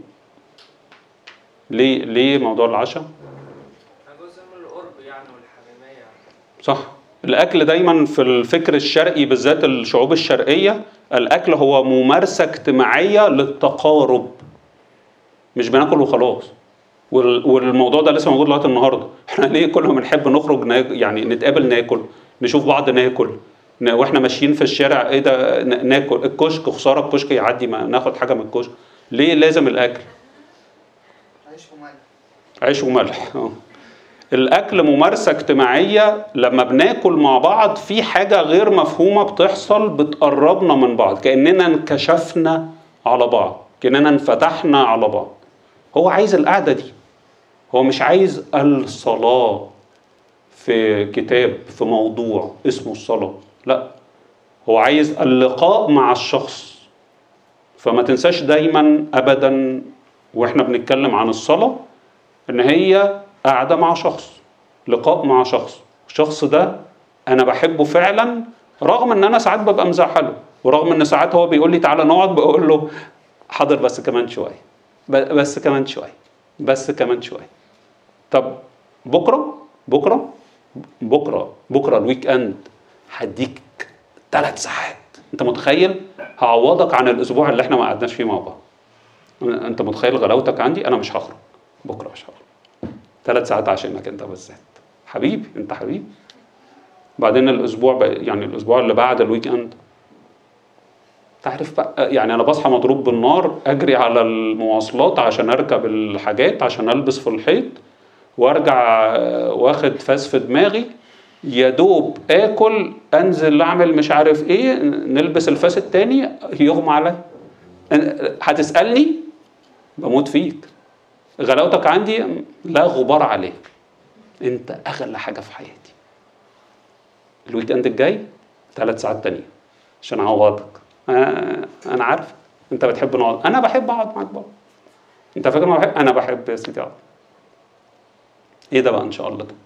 ليه ليه موضوع العشاء؟ ده جزء من القرب يعني والحميميه صح الأكل دايما في الفكر الشرقي بالذات الشعوب الشرقية الأكل هو ممارسة اجتماعية للتقارب مش بناكل وخلاص وال- والموضوع ده لسه موجود لغايه النهارده احنا ليه كل ما بنحب نخرج نا... يعني نتقابل ناكل نشوف بعض ناكل ن- واحنا ماشيين في الشارع ايه ده ن- ناكل الكشك خساره الكشك يعدي ما ناخد حاجه من الكشك ليه لازم الاكل عيش وملح عيش وملح آه. الاكل ممارسه اجتماعيه لما بناكل مع بعض في حاجه غير مفهومه بتحصل بتقربنا من بعض كاننا انكشفنا على بعض كاننا انفتحنا على بعض هو عايز القعده دي هو مش عايز الصلاه في كتاب في موضوع اسمه الصلاه لا هو عايز اللقاء مع الشخص فما تنساش دايما ابدا واحنا بنتكلم عن الصلاه ان هي قاعده مع شخص لقاء مع شخص الشخص ده انا بحبه فعلا رغم ان انا ساعات ببقى مزعله ورغم ان ساعات هو بيقول لي تعالى نقعد بقول له حاضر بس كمان شويه ب- بس كمان شويه بس كمان شويه طب بكره بكره بكره بكره الويك اند هديك ثلاث ساعات انت متخيل هعوضك عن الاسبوع اللي احنا ما قعدناش فيه مع بعض انت متخيل غلاوتك عندي انا مش هخرج بكره مش هخرج ثلاث ساعات عشانك انت بالذات حبيبي انت حبيبي بعدين الاسبوع بقى يعني الاسبوع اللي بعد الويك اند تعرف بقى يعني انا بصحى مضروب بالنار اجري على المواصلات عشان اركب الحاجات عشان البس في الحيط وارجع آه، واخد فاس في دماغي يا دوب اكل انزل اعمل مش عارف ايه نلبس الفاس التاني يغمى عليا أنا- هتسالني بموت فيك غلاوتك عندي لا غبار عليه انت اغلى حاجه في حياتي الويك اند الجاي ثلاث ساعات تانية عشان اعوضك آه، انا عارف انت بتحب نقعد انا بحب اقعد معاك برضه انت فاكر ما بحب انا بحب يا سيدي اقعد ايه ده بقى ان شاء الله ده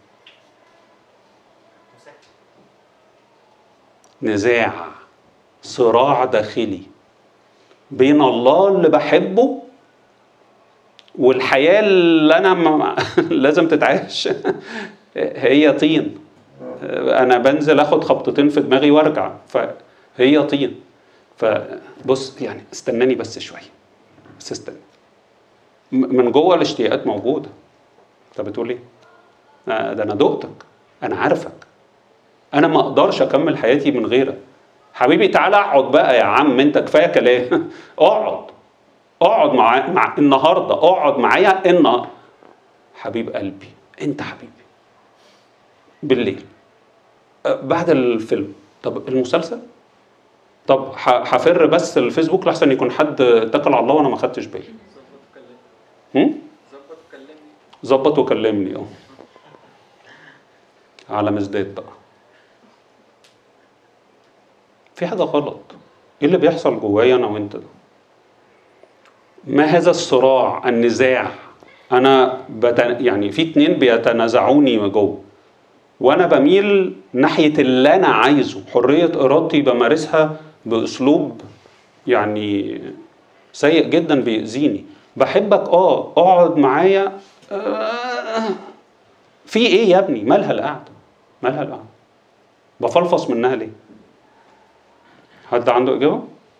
نزاع صراع داخلي بين الله اللي بحبه والحياة اللي أنا م... لازم تتعاش هي طين أنا بنزل آخد خبطتين في دماغي وأرجع فهي طين فبص يعني استناني بس شوية بس استنى م- من جوه الاشتياقات موجودة أنت بتقول إيه؟ آه، ده أنا دقتك أنا عارفك انا ما اقدرش اكمل حياتي من غيرك حبيبي تعالى اقعد بقى يا عم انت كفايه كلام اقعد اقعد مع, مع النهارده اقعد معايا ان حبيب قلبي انت حبيبي بالليل أه، بعد الفيلم طب المسلسل طب ح- هفر بس الفيسبوك لحسن يكون حد اتكل على الله وانا ما خدتش بالي هم؟ ظبط وكلمني اه على مزداد بقى في حاجة غلط ايه اللي بيحصل جوايا انا وانت ده ما هذا الصراع النزاع انا بتن... يعني في اتنين بيتنازعوني من جوه وانا بميل ناحية اللي انا عايزه حرية ارادتي بمارسها باسلوب يعني سيء جدا بيأذيني بحبك اه اقعد معايا آه في ايه يا ابني مالها القعده مالها القعده بفلفص منها ليه حد عنده اجابه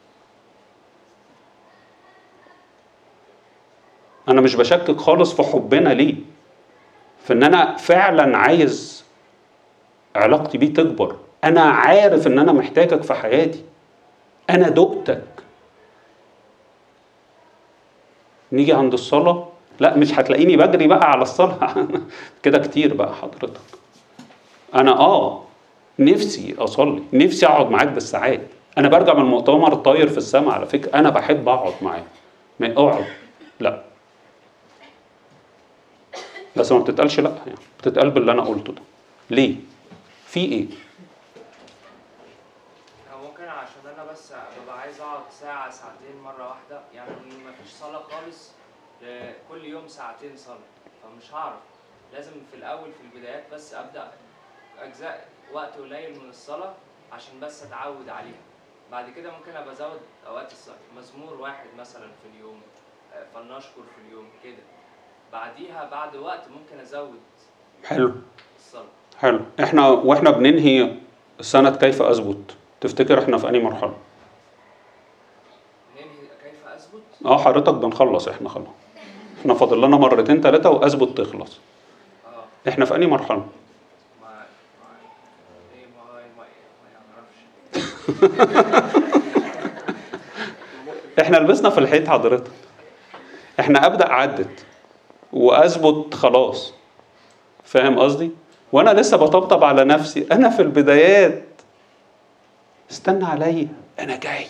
انا مش بشكك خالص في حبنا ليه في ان انا فعلا عايز علاقتي بيه تكبر انا عارف ان انا محتاجك في حياتي انا دقتك نيجي عند الصلاه لا مش هتلاقيني بجري بقى على الصلاه كده كتير بقى حضرتك انا اه نفسي اصلي نفسي اقعد معاك بالساعات انا برجع من المؤتمر طاير في السماء على فكره انا بحب اقعد معاك ما اقعد لا بس ما بتتقالش لا يعني بتتقال باللي انا قلته ده ليه في ايه هو ممكن عشان انا بس ببقى عايز اقعد ساعة ساعتين مرة واحدة يعني مفيش صلاة خالص ل- كل يوم ساعتين صلاة فمش هعرف لازم في الاول في البدايات بس ابدا اجزاء وقت قليل من الصلاة عشان بس اتعود عليها بعد كده ممكن ابقى ازود اوقات الصلاة مزمور واحد مثلا في اليوم آه، فلنشكر في اليوم كده بعديها بعد وقت ممكن ازود حلو الصلاة حلو احنا واحنا بننهي سنة كيف اثبت تفتكر احنا في انهي مرحلة ننهي كيف اثبت اه حضرتك بنخلص احنا خلاص احنا فاضل لنا مرتين ثلاثة واثبت تخلص اه احنا في انهي مرحلة ما ما ايه ما هو ما ما يعرفش احنا لبسنا في الحيط حضرتك احنا ابدا عدت واثبت خلاص فاهم قصدي وانا لسه بطبطب على نفسي انا في البدايات استنى عليا انا جاي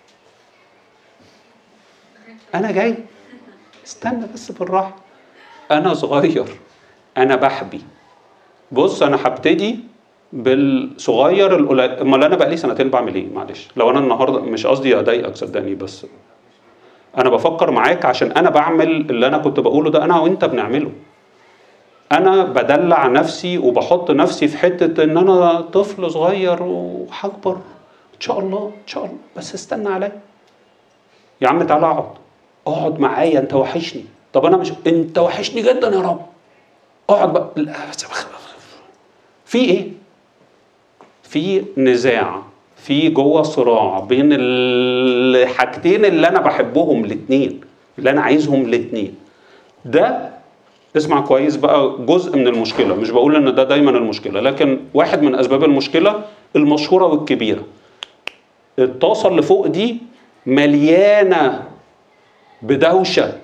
انا جاي استنى بس بالراحه انا صغير انا بحبي بص انا هبتدي بالصغير القليل امال انا بقى لي سنتين بعمل ايه معلش لو انا النهارده مش قصدي اضايقك صدقني بس انا بفكر معاك عشان انا بعمل اللي انا كنت بقوله ده انا وانت بنعمله انا بدلع نفسي وبحط نفسي في حته ان انا طفل صغير وهكبر ان شاء الله ان شاء الله بس استنى عليا يا عم تعالى اقعد اقعد معايا انت وحشني طب انا مش انت وحشني جدا يا رب اقعد بقى لا، بس- في ايه في نزاع في جوه صراع بين الحاجتين اللي انا بحبهم الاثنين اللي انا عايزهم الاثنين ده اسمع كويس بقى جزء من المشكله مش بقول ان ده دايما المشكله لكن واحد من اسباب المشكله المشهوره والكبيره الطاسه اللي فوق دي مليانه بدوشه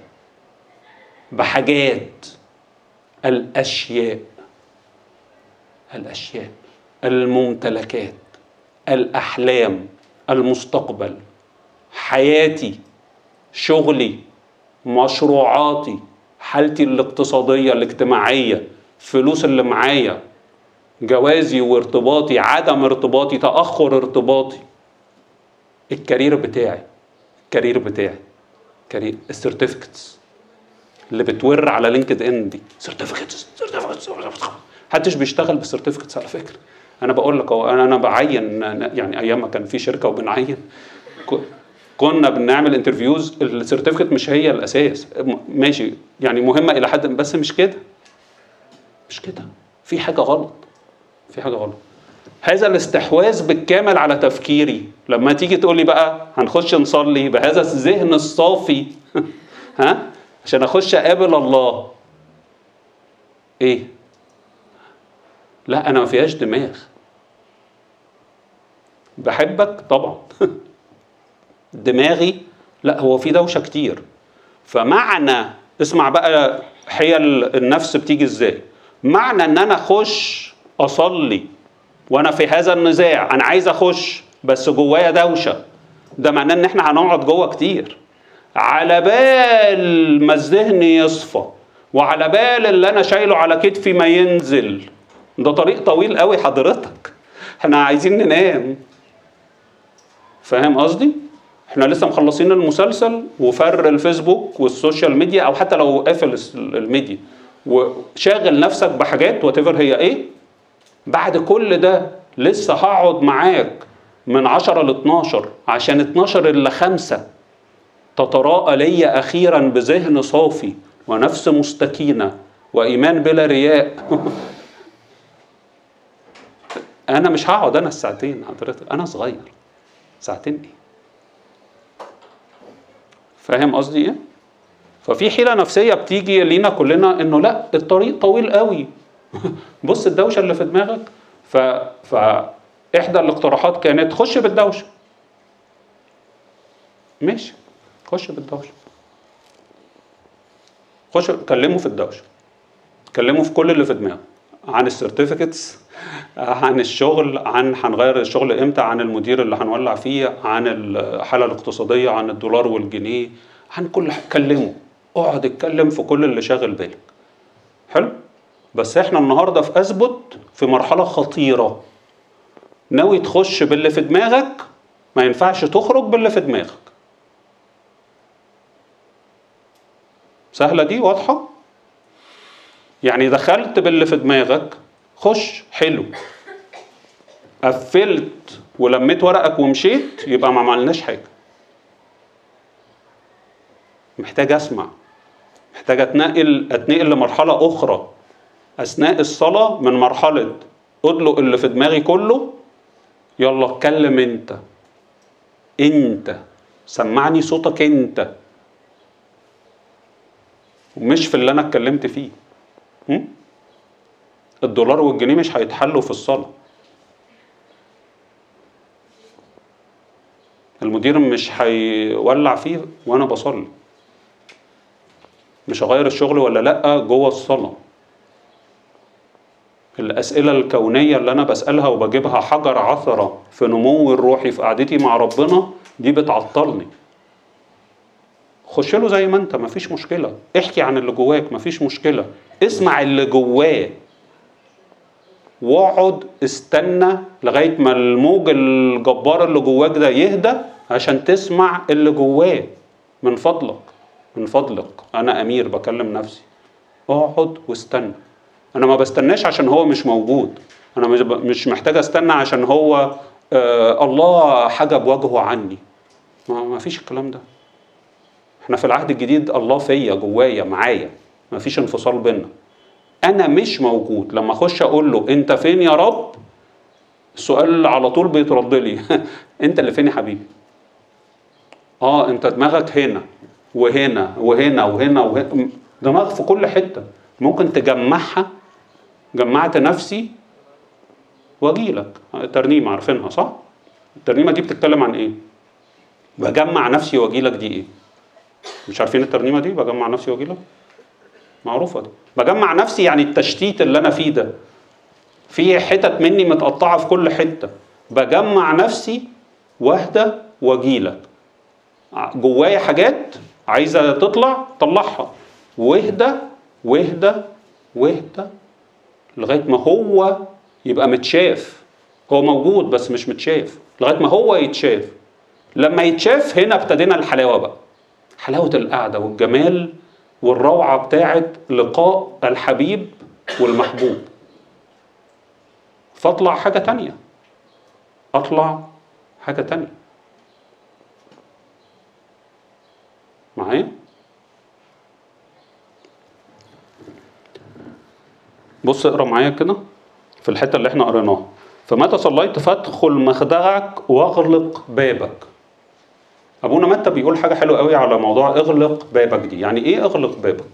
بحاجات الاشياء الاشياء الممتلكات الاحلام المستقبل حياتي شغلي مشروعاتي حالتي الاقتصاديه الاجتماعيه فلوس اللي معايا جوازي وارتباطي عدم ارتباطي تاخر ارتباطي الكارير بتاعي الكارير بتاعي كارير السيرتيفيكتس اللي بتور على لينكد ان دي سيرتيفيكتس سيرتيفيكتس محدش بيشتغل بالسيرتيفيكتس على فكره انا بقول لك اهو انا انا بعين يعني ايام ما كان في شركه وبنعين ك- كنا بنعمل انترفيوز السيرتيفيكت مش هي الاساس م- ماشي يعني مهمه الى حد بس مش كده مش كده في حاجه غلط في حاجه غلط هذا الاستحواذ بالكامل على تفكيري لما تيجي تقول لي بقى هنخش نصلي بهذا الذهن الصافي ها عشان اخش اقابل الله ايه لا انا ما فيهاش دماغ بحبك طبعا دماغي لا هو في دوشه كتير فمعنى اسمع بقى حيل النفس بتيجي ازاي معنى ان انا اخش اصلي وانا في هذا النزاع انا عايز اخش بس جوايا دوشه ده معناه ان احنا هنقعد جوه كتير على بال ما الذهن يصفى وعلى بال اللي انا شايله على كتفي ما ينزل ده طريق طويل قوي حضرتك احنا عايزين ننام فاهم قصدي احنا لسه مخلصين المسلسل وفر الفيسبوك والسوشيال ميديا او حتى لو قافل الس- الميديا وشاغل نفسك بحاجات وات هي ايه بعد كل ده لسه هقعد معاك من 10 ل 12 عشان 12 الا 5 تتراءى لي اخيرا بذهن صافي ونفس مستكينه وايمان بلا رياء انا مش هقعد انا الساعتين حضرتك انا صغير ساعتين ايه فاهم قصدي ايه ففي حيله نفسيه بتيجي لينا كلنا انه لا الطريق طويل قوي بص الدوشه اللي في دماغك ف ف احدى الاقتراحات كانت خش بالدوشه ماشي خش بالدوشه خش كلمه في الدوشه كلمه في كل اللي في دماغه عن السيرتيفيكتس عن الشغل عن هنغير الشغل امتى عن المدير اللي هنولع فيه عن الحاله الاقتصاديه عن الدولار والجنيه عن كل حاجه كلمه اقعد اتكلم في كل اللي شاغل بالك حلو بس احنا النهارده في اثبت في مرحله خطيره ناوي تخش باللي في دماغك ما ينفعش تخرج باللي في دماغك سهله دي واضحه يعني دخلت باللي في دماغك خش حلو قفلت ولميت ورقك ومشيت يبقى ما عملناش حاجه محتاج اسمع محتاج اتنقل اتنقل لمرحله اخرى اثناء الصلاه من مرحله ادلق اللي في دماغي كله يلا اتكلم انت انت سمعني صوتك انت ومش في اللي انا اتكلمت فيه م? الدولار والجنيه مش هيتحلوا في الصلاه المدير مش هيولع فيه وانا بصلي مش هغير الشغل ولا لا جوه الصلاه الاسئله الكونيه اللي انا بسالها وبجيبها حجر عثره في نمو الروحي في قعدتي مع ربنا دي بتعطلني خش له زي ما انت مفيش مشكله احكي عن اللي جواك مفيش مشكله اسمع اللي جواه واقعد استنى لغايه ما الموج الجبار اللي جواك ده يهدى عشان تسمع اللي جواه من فضلك من فضلك انا امير بكلم نفسي اقعد واستنى انا ما بستناش عشان هو مش موجود انا مش مش محتاج استنى عشان هو آه الله حجب وجهه عني ما ما فيش الكلام ده احنا في العهد الجديد الله فيا جوايا معايا ما فيش انفصال بينا انا مش موجود لما اخش اقول له انت فين يا رب السؤال على طول بيترد لي انت اللي فين يا حبيبي اه انت دماغك هنا وهنا وهنا وهنا وهنا دماغ في كل حته ممكن تجمعها جمعت نفسي واجي لك ترنيمه عارفينها صح الترنيمه دي بتتكلم عن ايه بجمع نفسي واجي لك دي ايه مش عارفين الترنيمه دي بجمع نفسي واجي لك معروفه دي بجمع نفسي يعني التشتيت اللي انا فيه ده في حتت مني متقطعه في كل حته بجمع نفسي واهدى واجيلك جوايا حاجات عايزه تطلع طلعها واهدى واهدى واهدى لغايه ما هو يبقى متشاف هو موجود بس مش متشاف لغايه ما هو يتشاف لما يتشاف هنا ابتدينا الحلاوه بقى حلاوه القعده والجمال والروعه بتاعه لقاء الحبيب والمحبوب فاطلع حاجه تانية اطلع حاجه تانية معايا بص اقرا معايا كده في الحته اللي احنا قريناها فمتى صليت فادخل مخدعك واغلق بابك ابونا متى بيقول حاجه حلوه قوي على موضوع اغلق بابك دي يعني ايه اغلق بابك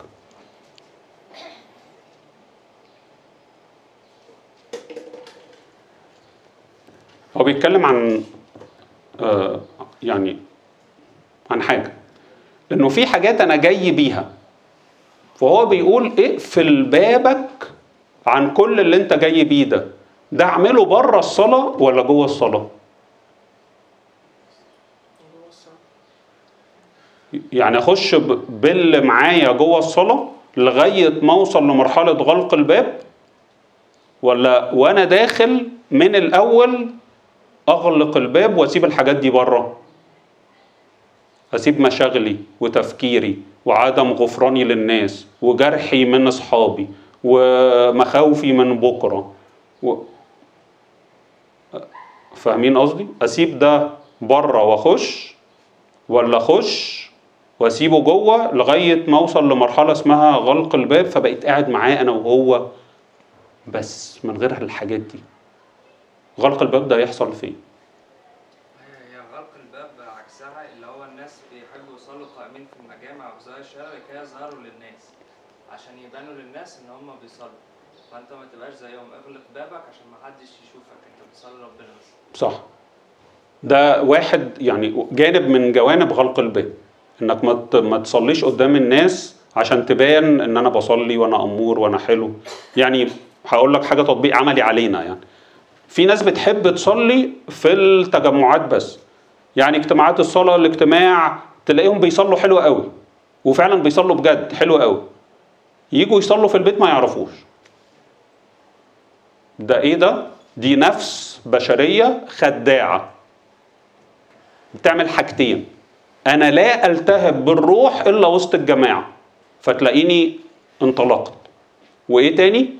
هو بيتكلم عن آه يعني عن حاجه انه في حاجات انا جاي بيها فهو بيقول اقفل بابك عن كل اللي انت جاي بيه ده ده اعمله بره الصلاه ولا جوه الصلاه يعني اخش ب- باللي معايا جوه الصلاه لغايه ما اوصل لمرحله غلق الباب ولا وانا داخل من الاول اغلق الباب واسيب الحاجات دي بره اسيب مشاغلي وتفكيري وعدم غفراني للناس وجرحي من اصحابي ومخاوفي من بكره و... فاهمين قصدي اسيب ده بره واخش ولا اخش واسيبه جوه لغايه ما اوصل لمرحله اسمها غلق الباب فبقيت قاعد معاه انا وهو بس من غير الحاجات دي غلق الباب ده يحصل فين هي غلق الباب عكسها اللي هو الناس بيحبوا يصلوا قائمين في المجامع وفي زوايا الشارع لكي يظهروا للناس عشان يبانوا للناس ان هم بيصلوا فانت ما تبقاش زيهم اغلق بابك عشان ما حدش يشوفك انت بتصلي ربنا بس صح ده واحد يعني جانب من جوانب غلق الباب انك ما ت- ما تصليش قدام الناس عشان تبان ان انا بصلي وانا امور وانا حلو يعني هقول لك حاجه تطبيق عملي علينا يعني في ناس بتحب تصلي في التجمعات بس يعني اجتماعات الصلاه الاجتماع تلاقيهم بيصلوا حلو قوي وفعلا بيصلوا بجد حلو قوي يجوا يصلوا في البيت ما يعرفوش ده ايه ده دي نفس بشريه خداعه بتعمل حاجتين انا لا التهب بالروح الا وسط الجماعه فتلاقيني انطلقت وايه تاني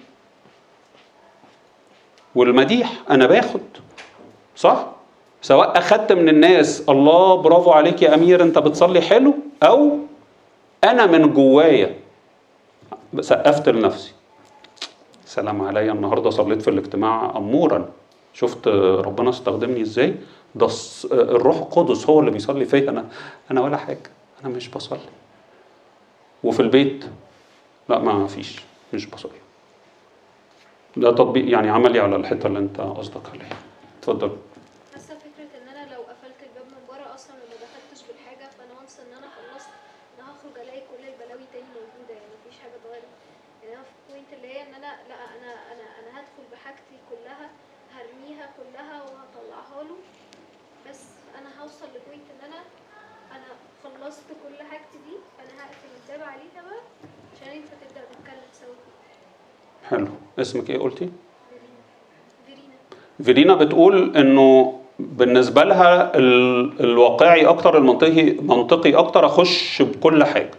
والمديح انا باخد صح سواء اخدت من الناس الله برافو عليك يا امير انت بتصلي حلو او انا من جوايا سقفت لنفسي سلام عليا النهارده صليت في الاجتماع امورا شفت ربنا استخدمني ازاي ده الص- الروح القدس هو اللي بيصلي فيا انا انا ولا حاجه انا مش بصلي وفي البيت لا ما فيش مش بصلي ده تطبيق يعني عملي على الحته اللي انت قصدك عليها اتفضل حاسه فكره ان انا لو قفلت الباب من بره اصلا وما دخلتش بالحاجه فانا وانس ان انا خلصت انا هخرج الاقي كل البلاوي تاني موجوده يعني مفيش حاجه اتغيرت يعني انا في البوينت اللي هي ان انا لا انا انا انا هدخل بحاجتي كلها هرميها كلها وهطلعها له بس انا هوصل لبوينت ان انا انا خلصت كل حاجتي دي فانا هقفل الباب عليها بقى عشان انت تبدا نتكلم سوا حلو اسمك ايه قلتي فيرينا فيرينا بتقول انه بالنسبه لها ال- الواقعي اكتر المنطقي منطقي اكتر اخش بكل حاجه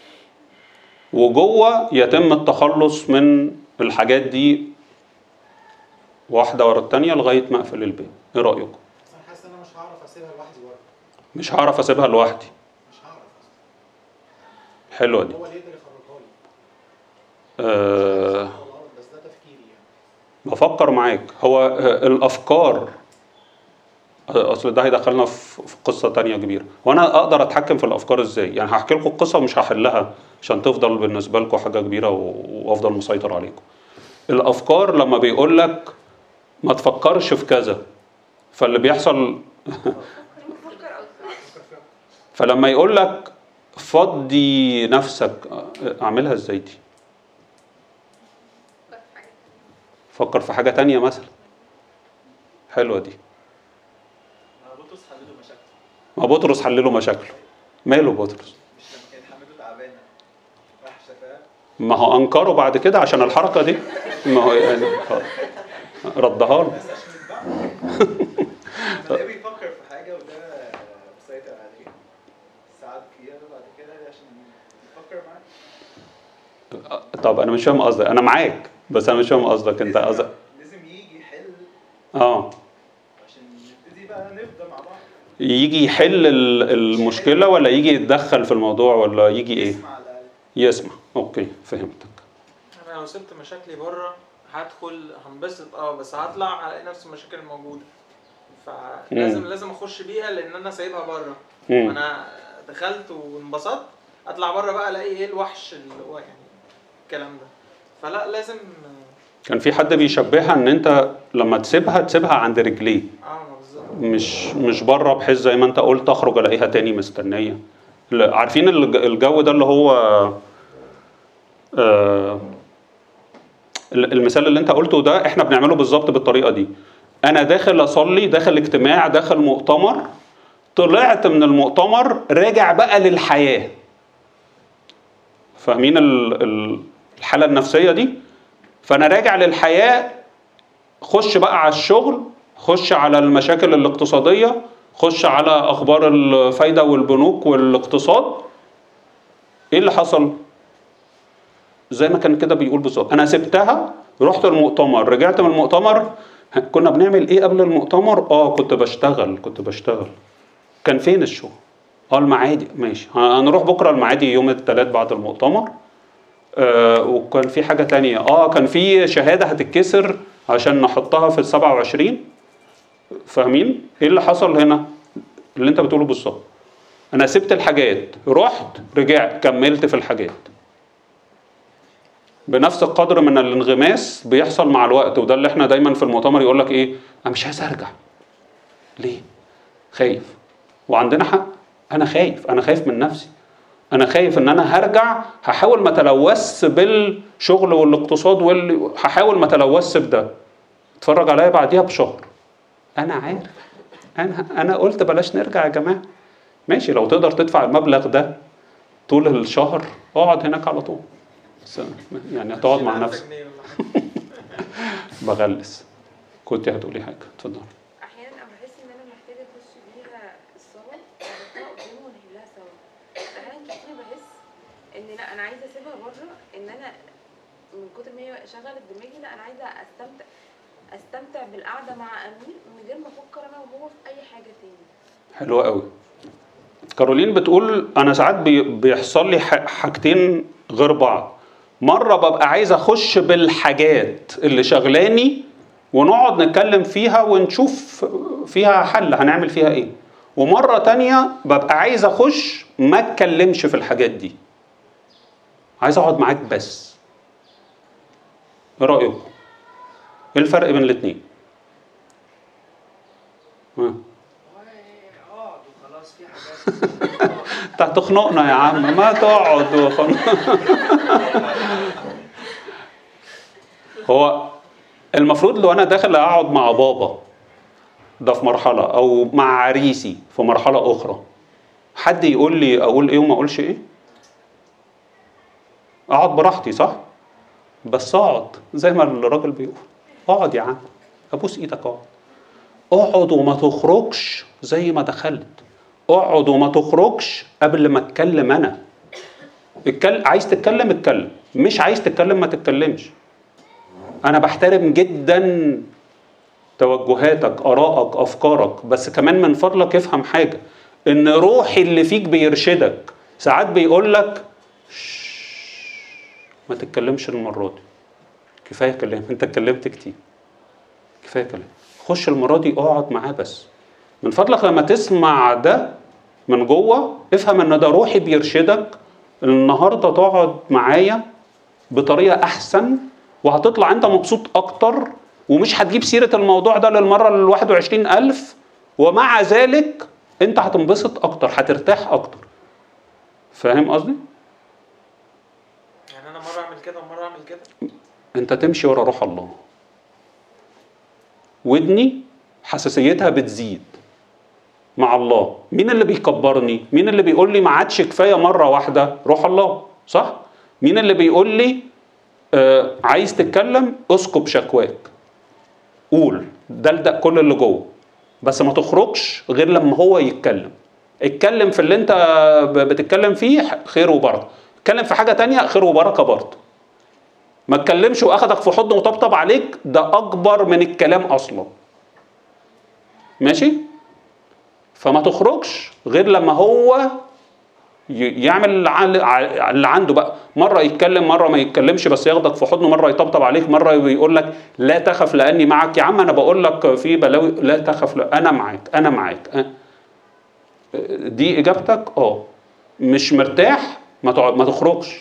وجوه يتم التخلص من الحاجات دي واحده ورا التانيه لغايه ما اقفل الباب ايه رايكم بس انا حاسس ان انا مش هعرف اسيبها لوحدي برضه مش هعرف اسيبها لوحدي مش هعرف اصلا حلوه دي هو اللي يقدر يخرجها لي أه على الارض بس ده تفكيري يعني بفكر معاك هو آه، الافكار آه، اصل ده هيدخلنا في في قصه تانية كبيره وانا اقدر اتحكم في الافكار ازاي يعني هحكي لكم القصه ومش هحلها عشان تفضل بالنسبه لكم حاجه كبيره و- وافضل مسيطر عليكم الافكار لما بيقول لك ما تفكرش في كذا فاللي بيحصل فلما يقول لك فضي نفسك آه، اعملها ازاي دي فكر في حاجة تانية مثلا حلوة دي بطرس حلله مشاكله ما بطرس حلله مشاكله ماله بطرس مش لما كانت حمته تعبانه راح شفاها ما هو انكره بعد كده عشان الحركه دي ما هو يعني خلاص. ردها له ده بيفكر في حاجه وده مسيطر عليه ساعد فيها وبعد كده عشان يفكر معاه طب انا مش فاهم قصدك انا معاك بس انا مش فاهم قصدك انت قصدك لازم يجي يحل اه عشان نبتدي بقى نفضى مع بعض يجي يحل ال- المشكله ولا يجي يتدخل في الموضوع ولا يجي ايه يسمع على الاقل يسمع اوكي فهمتك انا لو سبت مشاكلي بره هدخل هنبسط اه بس هطلع هلاقي نفس المشاكل الموجوده فلازم مم. لازم اخش بيها لان انا سايبها بره مم. انا دخلت وانبسطت اطلع بره بقى الاقي ايه الوحش اللي هو يعني الكلام ده فلا لازم كان في حد بيشبهها ان انت لما تسيبها تسيبها عند رجليه اه ما بالظبط مش مش بره بحيث زي ما انت قلت اخرج الاقيها تاني مستنيه لا عارفين الج- الجو ده اللي هو آه ال- المثال اللي انت قلته ده احنا بنعمله بالظبط بالطريقه دي انا داخل اصلي داخل اجتماع داخل مؤتمر طلعت من المؤتمر راجع بقى للحياه فاهمين ال- ال- الحاله النفسيه دي فانا راجع للحياه خش بقى على الشغل خش على المشاكل الاقتصادية خش على أخبار الفايدة والبنوك والاقتصاد إيه اللي حصل؟ زي ما كان كده بيقول بالظبط أنا سبتها رحت المؤتمر رجعت من المؤتمر ها، كنا بنعمل إيه قبل المؤتمر؟ آه كنت بشتغل كنت بشتغل كان فين الشغل؟ اه المعادي ماشي هنروح بكرة المعادي يوم الثلاث بعد المؤتمر آه وكان في حاجة تانية اه كان في شهادة هتتكسر عشان نحطها في السبعة وعشرين فاهمين ايه اللي حصل هنا اللي انت بتقوله بالظبط انا سبت الحاجات رحت رجعت كملت في الحاجات بنفس القدر من الانغماس بيحصل مع الوقت وده اللي احنا دايما في المؤتمر يقول لك ايه انا مش عايز ارجع ليه خايف وعندنا حق انا خايف انا خايف من نفسي انا خايف ان انا هرجع هحاول ما اتلوث بالشغل والاقتصاد واللي هحاول ما اتلوث بده اتفرج عليا بعديها بشهر انا عارف انا انا قلت بلاش نرجع يا جماعه ماشي لو تقدر تدفع المبلغ ده طول الشهر اقعد هناك على طول بس يعني هتقعد مع نفسك بغلس كنت هتقولي حاجه اتفضل احيانا انا بحس ان انا محتاجه اخش بيها الصلاه واحطها قدامه ونحلها سوا احيانا كتير بحس ان لا انا عايزه اسيبها بره ان انا من كتر ما هي شغلت دماغي لا انا عايزه استمتع استمتع بالقعده مع امير من غير ما افكر انا وهو في اي حاجه تاني حلوة قوي كارولين بتقول انا ساعات بي- بيحصل لي ح- حاجتين غير بعض مرة ببقى عايز اخش بالحاجات اللي شغلاني ونقعد نتكلم فيها ونشوف فيها حل هنعمل فيها ايه ومرة تانية ببقى عايز اخش ما اتكلمش في الحاجات دي عايز اقعد معاك بس ايه رأيكم ايه الفرق بين الاتنين ها اقعد وخلاص في حاجات انت هتخنقنا يا عم ما تقعد وخن... هو المفروض لو انا داخل اقعد مع بابا ده في مرحلة او مع عريسي في مرحلة اخرى حد يقول لي اقول ايه وما اقولش ايه اقعد براحتي صح بس اقعد زي ما الراجل بيقول اقعد يا عم ابوس ايدك اقعد اقعد وما تخرجش زي ما دخلت اقعد وما تخرجش قبل ما اتكلم انا اتكلم عايز تتكلم اتكلم مش عايز تتكلم ما تتكلمش انا بحترم جدا توجهاتك ارائك افكارك بس كمان من فضلك افهم حاجه ان روحي اللي فيك بيرشدك ساعات بيقول لك ما تتكلمش المره دي كفايه كلام انت اتكلمت كتير كفايه كلام خش المره دي اقعد معاه بس من فضلك لما تسمع ده من جوه افهم ان ده روحي بيرشدك النهارده تقعد معايا بطريقه احسن وهتطلع انت مبسوط اكتر ومش هتجيب سيره الموضوع ده للمره ال 21000 ومع ذلك انت هتنبسط اكتر هترتاح اكتر فاهم قصدي؟ يعني انا مره اعمل كده ومره اعمل كده انت تمشي ورا روح الله ودني حساسيتها بتزيد مع الله مين اللي بيكبرني مين اللي بيقول لي ما عادش كفايه مره واحده روح الله صح مين اللي بيقول لي آه عايز تتكلم اسكب شكواك قول دلدق كل اللي جوه بس ما تخرجش غير لما هو يتكلم اتكلم في اللي انت ب- بتتكلم فيه خير وبركه اتكلم في حاجه تانية خير وبركه برضه ما اتكلمش واخدك في حضن وطبطب عليك ده اكبر من الكلام اصلا ماشي فما تخرجش غير لما هو ي- يعمل اللي عن- ع- اللي عنده بقى مره يتكلم مره ما يتكلمش بس ياخدك في حضنه مره يطبطب عليك مره يقول لك لا تخف لاني معك يا عم انا بقول لك في بلاوي لا تخف لا انا معاك انا معاك أه. دي اجابتك اه مش مرتاح ما تقعد ما تخرجش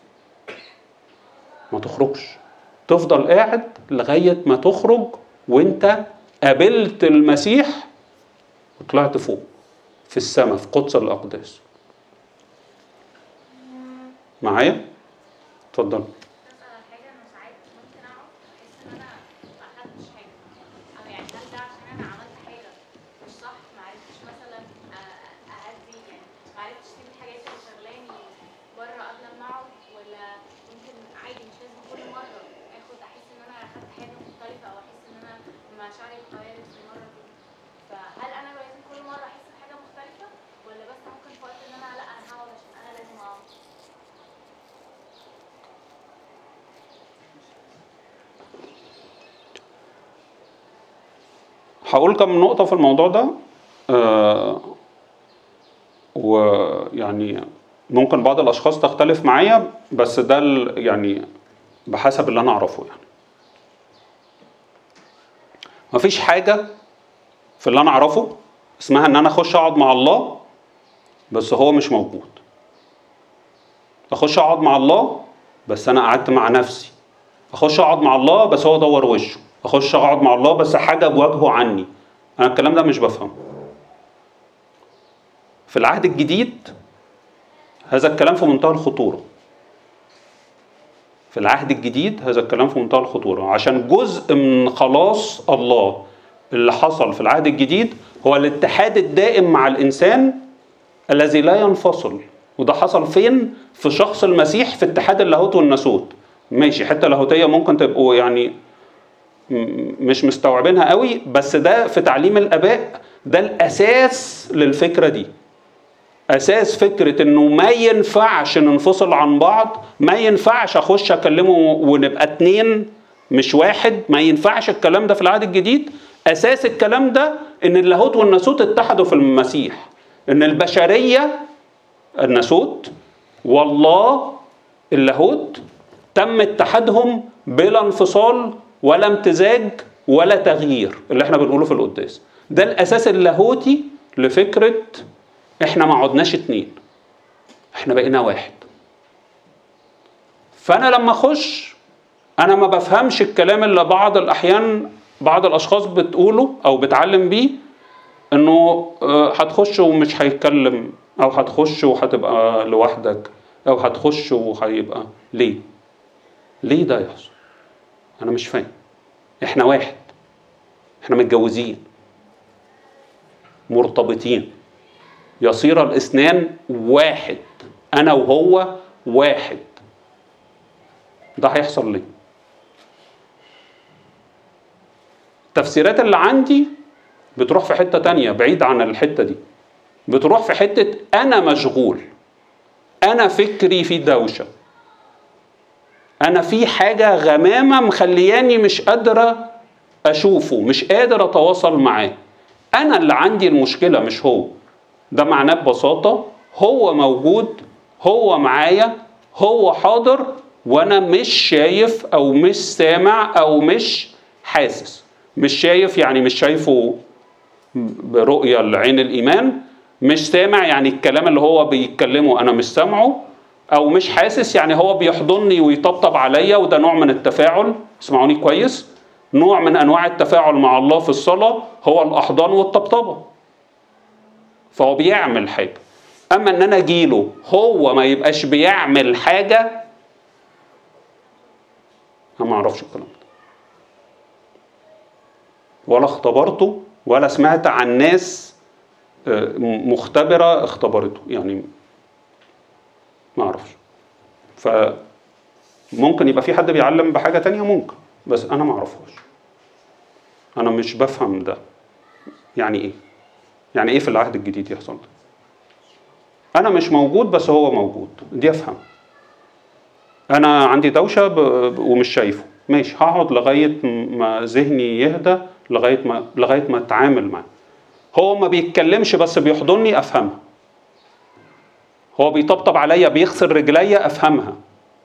ما تخرجش تفضل قاعد لغايه ما تخرج وانت قابلت المسيح وطلعت فوق في السماء في قدس الاقداس معايا اتفضل بسأل على حاجة أنا ساعات ممكن أقعد أحس إن أنا ما أخدتش حاجة أو يعني هل ده عشان أنا عملت حاجة مش صح معرفتش مثلا أ- أهدي يعني معرفتش أسيب الحاجات اللي شغلاني بره قبل ما أقعد ولا ممكن عادي مش لازم كل مرة آخد أحس إن أنا أخدت حاجة مختلفة أو أحس إن أنا مشاعري اتغيرت في المرة دي فهل أنا لازم كل مرة أحس بحاجة مختلفة ولا بس ممكن في وقت إن أنا لأ أنا هقعد عشان أنا لازم أقعد هقول كم نقطة في الموضوع ده آه ويعني ممكن بعض الأشخاص تختلف معايا بس ده ال- يعني بحسب اللي أنا أعرفه يعني مفيش حاجة في اللي أنا أعرفه اسمها إن أنا أخش أقعد مع الله بس هو مش موجود أخش أقعد مع الله بس أنا قعدت مع نفسي اخش اقعد مع الله بس هو دور وشه اخش اقعد مع الله بس حاجه بوجهه عني انا الكلام ده مش بفهمه في العهد الجديد هذا الكلام في منتهى الخطوره في العهد الجديد هذا الكلام في منتهى الخطوره عشان جزء من خلاص الله اللي حصل في العهد الجديد هو الاتحاد الدائم مع الانسان الذي لا ينفصل وده حصل فين في شخص المسيح في اتحاد اللاهوت والناسوت ماشي حته لاهوتيه ممكن تبقوا يعني م- مش مستوعبينها قوي بس ده في تعليم الاباء ده الاساس للفكره دي اساس فكره انه ما ينفعش ننفصل عن بعض ما ينفعش اخش اكلمه ونبقى اتنين مش واحد ما ينفعش الكلام ده في العهد الجديد اساس الكلام ده ان اللاهوت والناسوت اتحدوا في المسيح ان البشريه الناسوت والله اللاهوت تم اتحادهم بلا انفصال ولا امتزاج ولا تغيير اللي احنا بنقوله في القداس ده الاساس اللاهوتي لفكره احنا ما عدناش اتنين احنا بقينا واحد فانا لما اخش انا ما بفهمش الكلام اللي بعض الاحيان بعض الاشخاص بتقوله او بتعلم بيه انه آه، هتخش ومش هيتكلم او هتخش وهتبقى لوحدك او هتخش وهيبقى ليه ليه ده يحصل انا مش فاهم احنا واحد احنا متجوزين مرتبطين يصير الاثنان واحد انا وهو واحد ده هيحصل ليه التفسيرات اللي عندي بتروح في حتة تانية بعيد عن الحتة دي بتروح في حتة أنا مشغول أنا فكري في دوشة أنا في حاجة غمامة مخلياني مش قادرة أشوفه مش قادر أتواصل معاه أنا اللي عندي المشكلة مش هو ده معناه ببساطة هو موجود هو معايا هو حاضر وأنا مش شايف أو مش سامع أو مش حاسس مش شايف يعني مش شايفه برؤية لعين الإيمان مش سامع يعني الكلام اللي هو بيتكلمه أنا مش سامعه أو مش حاسس يعني هو بيحضني ويطبطب عليا وده نوع من التفاعل اسمعوني كويس نوع من أنواع التفاعل مع الله في الصلاة هو الأحضان والطبطبة فهو بيعمل حاجة أما إن أنا أجيله هو ما يبقاش بيعمل حاجة أنا ما أعرفش الكلام ده ولا اختبرته ولا سمعت عن ناس آه، م- مختبرة اختبرته يعني ما اعرفش فممكن يبقى في حد بيعلم بحاجة تانية ممكن بس انا ما اعرفهاش انا مش بفهم ده يعني ايه يعني ايه في العهد الجديد يحصل ده انا مش موجود بس هو موجود دي افهم انا عندي دوشه ب... ب- ومش شايفه ماشي هقعد لغايه م- ما ذهني يهدى لغايه ما لغايه ما اتعامل معاه هو ما بيتكلمش بس بيحضني افهمها هو بيطبطب عليا بيغسل رجليا افهمها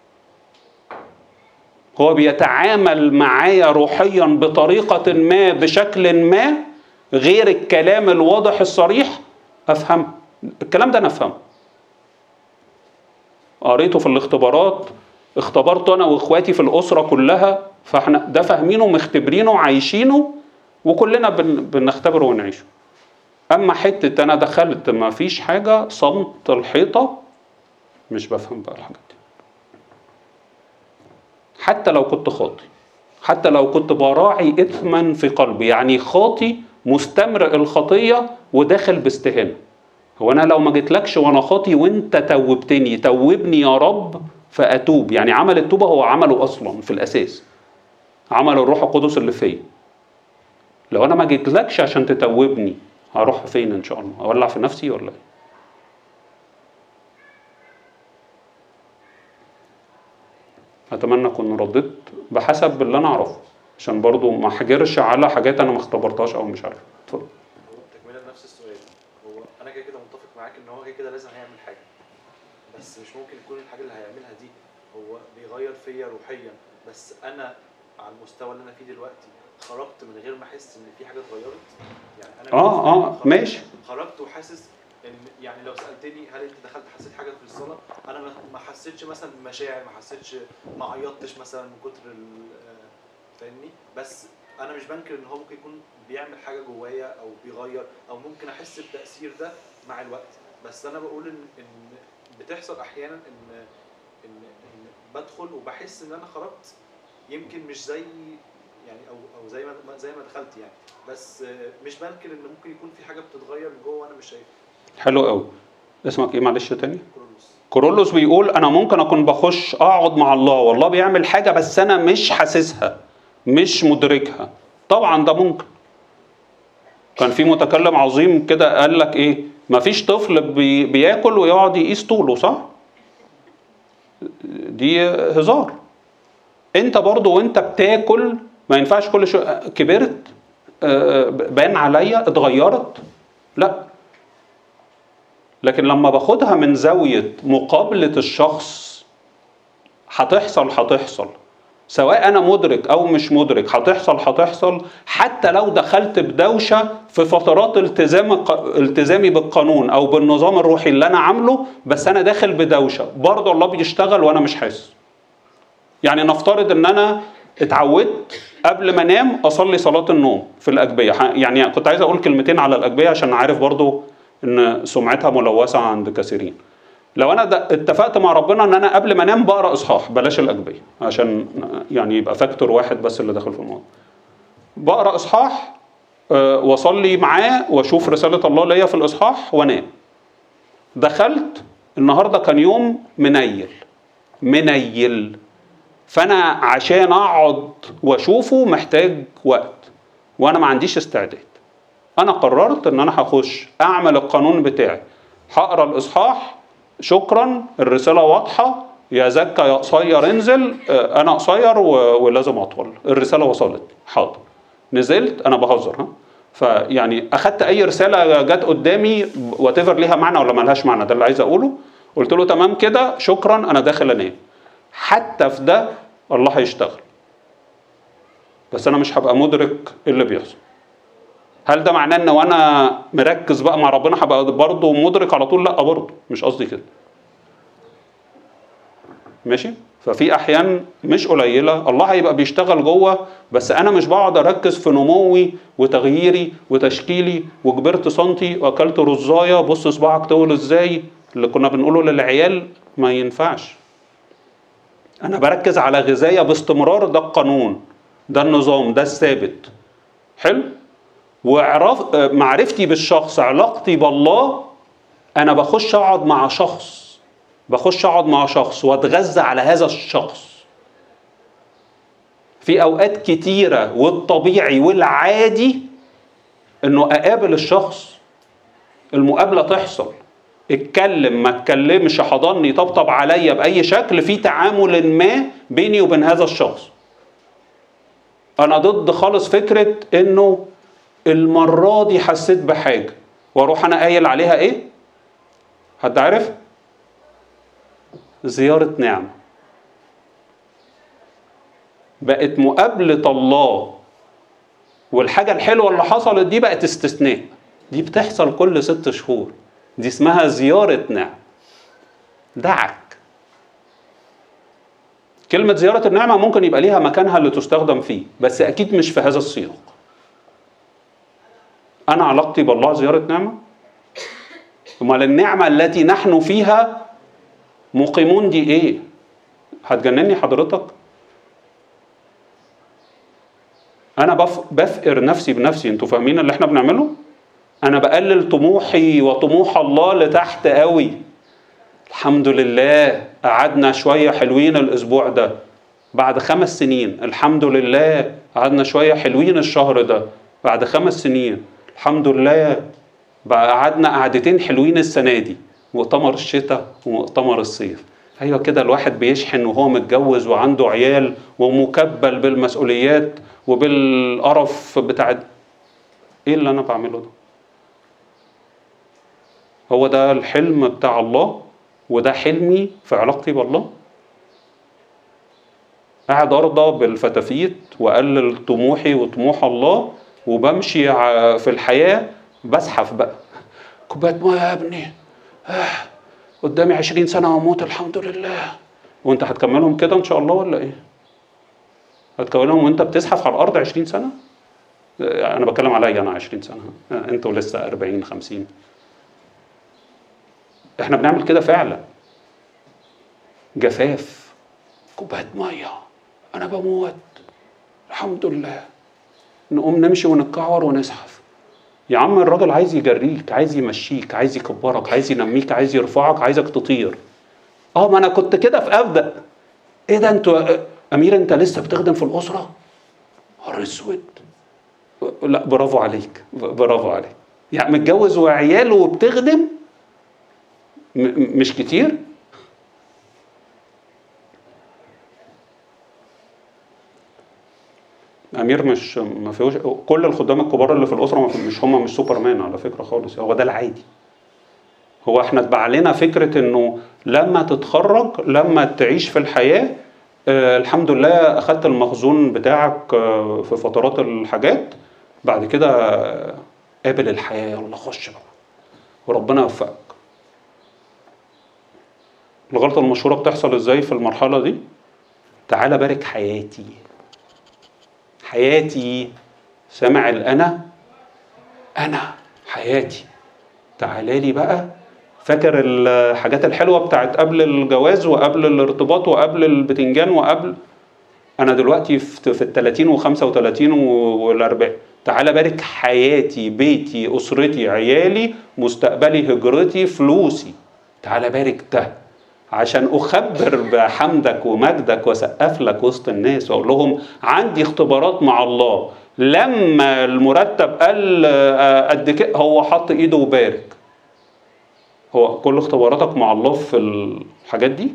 هو بيتعامل معايا روحيا بطريقه ما بشكل ما غير الكلام الواضح الصريح افهم الكلام ده انا افهمه قريته في الاختبارات اختبرته انا واخواتي في الاسره كلها فاحنا ده فاهمينه ومختبرينه وعايشينه وكلنا بن بنختبره ونعيشه اما حته انا دخلت ما فيش حاجه صمت الحيطه مش بفهم بقى الحاجات دي حتى لو كنت خاطي حتى لو كنت براعي اثما في قلبي يعني خاطي مستمرئ الخطيه وداخل باستهانه هو انا لو ما جيتلكش وانا خاطي وانت توبتني توبني يا رب فاتوب يعني عمل التوبه هو عمله اصلا في الاساس عمل الروح القدس اللي فيا لو انا ما جيتلكش عشان تتوبني هروح فين ان شاء الله اولع في نفسي ولا ايه اتمنى اكون رديت بحسب اللي انا اعرفه عشان برضو ما احجرش على حاجات انا ما اختبرتهاش او مش عارف اتفضل هو تكمله لنفس السؤال هو انا كده كده متفق معاك ان هو كده كده لازم هيعمل حاجه بس مش ممكن يكون الحاجه اللي هيعملها دي هو بيغير فيا روحيا بس انا على المستوى اللي انا فيه دلوقتي خرجت من غير ما احس ان في حاجه اتغيرت يعني انا آه، بالنسبة آه، لي خرجت- ماشي. خرجت وحاسس ان يعني لو سالتني هل انت دخلت حسيت حاجه في الصلاه انا ما- ما حسيتش مثلا بمشاعر ما حسيتش ما عيطتش مثلا من كتر ال- آه، فاهمني بس انا مش بنكر ان هو ممكن يكون بيعمل حاجه جوايا او بيغير او ممكن احس بالتاثير ده مع الوقت بس انا بقول ان ان بتحصل احيانا ان ان, إن بدخل وبحس ان انا خرجت يمكن مش زي يعني او او زي ما زي ما دخلت يعني بس آه، مش بنكر ان ممكن يكون في حاجه بتتغير من جوه وانا مش شايفها حلو قوي اسمك ايه معلش تاني كرولوس كورولوس بيقول انا ممكن اكون بخش اقعد مع الله والله بيعمل حاجه بس انا مش حاسسها مش مدركها طبعا ده ممكن كان في متكلم عظيم كده قال لك ايه مفيش طفل بي بياكل ويقعد يقيس طوله صح دي هزار انت برضو وانت بتاكل ما ينفعش كل شويه كبرت آه، بان عليا اتغيرت لا لكن لما باخدها من زاوية مقابلة الشخص هتحصل هتحصل سواء أنا مدرك أو مش مدرك هتحصل هتحصل حتى لو دخلت بدوشة في فترات التزام التزامي بالقانون أو بالنظام الروحي اللي أنا عامله بس أنا داخل بدوشة برضه الله بيشتغل وأنا مش حاسس يعني نفترض ان انا اتعودت قبل ما انام اصلي صلاه النوم في الاجبيه ح- يعني كنت عايز اقول كلمتين على الاجبيه عشان عارف برضو ان سمعتها ملوثه عند كثيرين لو انا د- اتفقت مع ربنا ان انا قبل ما انام بقرا اصحاح بلاش الاجبيه عشان يعني يبقى فاكتور واحد بس اللي داخل في الموضوع بقرا اصحاح آه، واصلي معاه واشوف رساله الله ليا في الاصحاح وانام دخلت النهارده كان يوم منيل منيل فانا عشان اقعد واشوفه محتاج وقت وانا ما عنديش استعداد انا قررت ان انا هخش اعمل القانون بتاعي هقرا الاصحاح شكرا الرساله واضحه يا زكا يا قصير انزل آه، انا قصير و- ولازم اطول الرساله وصلت حاضر نزلت انا بهزر ها فيعني اخدت اي رساله جت قدامي وات ليها معنى ولا ملهاش معنى ده اللي عايز اقوله قلت له تمام كده شكرا انا داخل انام حتى في ده الله هيشتغل بس انا مش هبقى مدرك إيه اللي بيحصل هل ده معناه ان وانا مركز بقى مع ربنا هبقى برضه مدرك على طول لا برضه مش قصدي كده ماشي ففي احيان مش قليله الله هيبقى بيشتغل جوه بس انا مش بقعد اركز في نموي وتغييري وتشكيلي وكبرت سنتي واكلت رزايه بص صباعك طول ازاي اللي كنا بنقوله للعيال ما ينفعش انا بركز على غذايا باستمرار ده القانون ده النظام ده الثابت حلو وعرف معرفتي بالشخص علاقتي بالله انا بخش اقعد مع شخص بخش اقعد مع شخص واتغذى على هذا الشخص في اوقات كتيره والطبيعي والعادي انه اقابل الشخص المقابله تحصل اتكلم ما اتكلمش حضني طبطب عليا باي شكل في تعامل ما بيني وبين هذا الشخص انا ضد خالص فكره انه المره دي حسيت بحاجه واروح انا قايل عليها ايه حد عارف زياره نعمه بقت مقابله الله والحاجه الحلوه اللي حصلت دي بقت استثناء دي بتحصل كل ست شهور دي اسمها زياره نعم دعك كلمة زيارة النعمة ممكن يبقى ليها مكانها اللي تستخدم فيه بس أكيد مش في هذا السياق أنا علاقتي بالله زيارة نعمة أمال النعمة التي نحن فيها مقيمون دي إيه هتجنني حضرتك أنا بف... بفقر نفسي بنفسي أنتوا فاهمين اللي إحنا بنعمله أنا بقلل طموحي وطموح الله لتحت قوي الحمد لله قعدنا شوية حلوين الأسبوع ده بعد خمس سنين الحمد لله قعدنا شوية حلوين الشهر ده بعد خمس سنين الحمد لله بقى قعدنا قعدتين حلوين السنة دي مؤتمر الشتاء ومؤتمر الصيف أيوة كده الواحد بيشحن وهو متجوز وعنده عيال ومكبل بالمسؤوليات وبالقرف بتاع إيه اللي أنا بعمله ده هو ده الحلم بتاع الله وده حلمي في علاقتي بالله قاعد ارضى بالفتافيت واقلل طموحي وطموح الله وبمشي ع- في الحياه بزحف بقى كوبايه ميه يا ابني آه. قدامي عشرين سنه واموت الحمد لله وانت هتكملهم كده ان شاء الله ولا ايه هتكملهم وانت بتزحف على الارض عشرين سنه آه، انا بتكلم عليا انا عشرين سنه آه، انتوا لسه أربعين خمسين احنا بنعمل كده فعلا جفاف كوبايه ميه انا بموت الحمد لله نقوم نمشي ونتكعور ونزحف يا عم الراجل عايز يجريك عايز يمشيك عايز يكبرك عايز ينميك عايز يرفعك عايزك تطير اه ما انا كنت كده في ابدا ايه ده انتوا امير انت لسه بتخدم في الاسره نهار اسود لا برافو عليك برافو عليك يعني متجوز وعياله وبتخدم م- م- مش كتير امير مش ما فيهوش كل الخدام الكبار اللي في الاسره ما في- مش هم مش سوبرمان على فكره خالص هو ده العادي هو احنا اتبع لنا فكره انه لما تتخرج لما تعيش في الحياه آه الحمد لله اخدت المخزون بتاعك آه في فترات الحاجات بعد كده آه، قابل الحياه يلا خش بقى وربنا يوفقك الغلطه المشهوره بتحصل ازاي في المرحله دي تعالى بارك حياتي حياتي سامع الانا انا حياتي تعالى لي بقى فاكر الحاجات الحلوه بتاعت قبل الجواز وقبل الارتباط وقبل البتنجان وقبل انا دلوقتي في في ال 30 و 35 وال 40 تعالى بارك حياتي بيتي اسرتي عيالي مستقبلي هجرتي فلوسي تعالى بارك ده عشان اخبر بحمدك ومجدك واسقف لك وسط الناس واقول لهم عندي اختبارات مع الله لما المرتب قل آه، قد كده هو حط ايده وبارك هو كل اختباراتك مع الله في الحاجات دي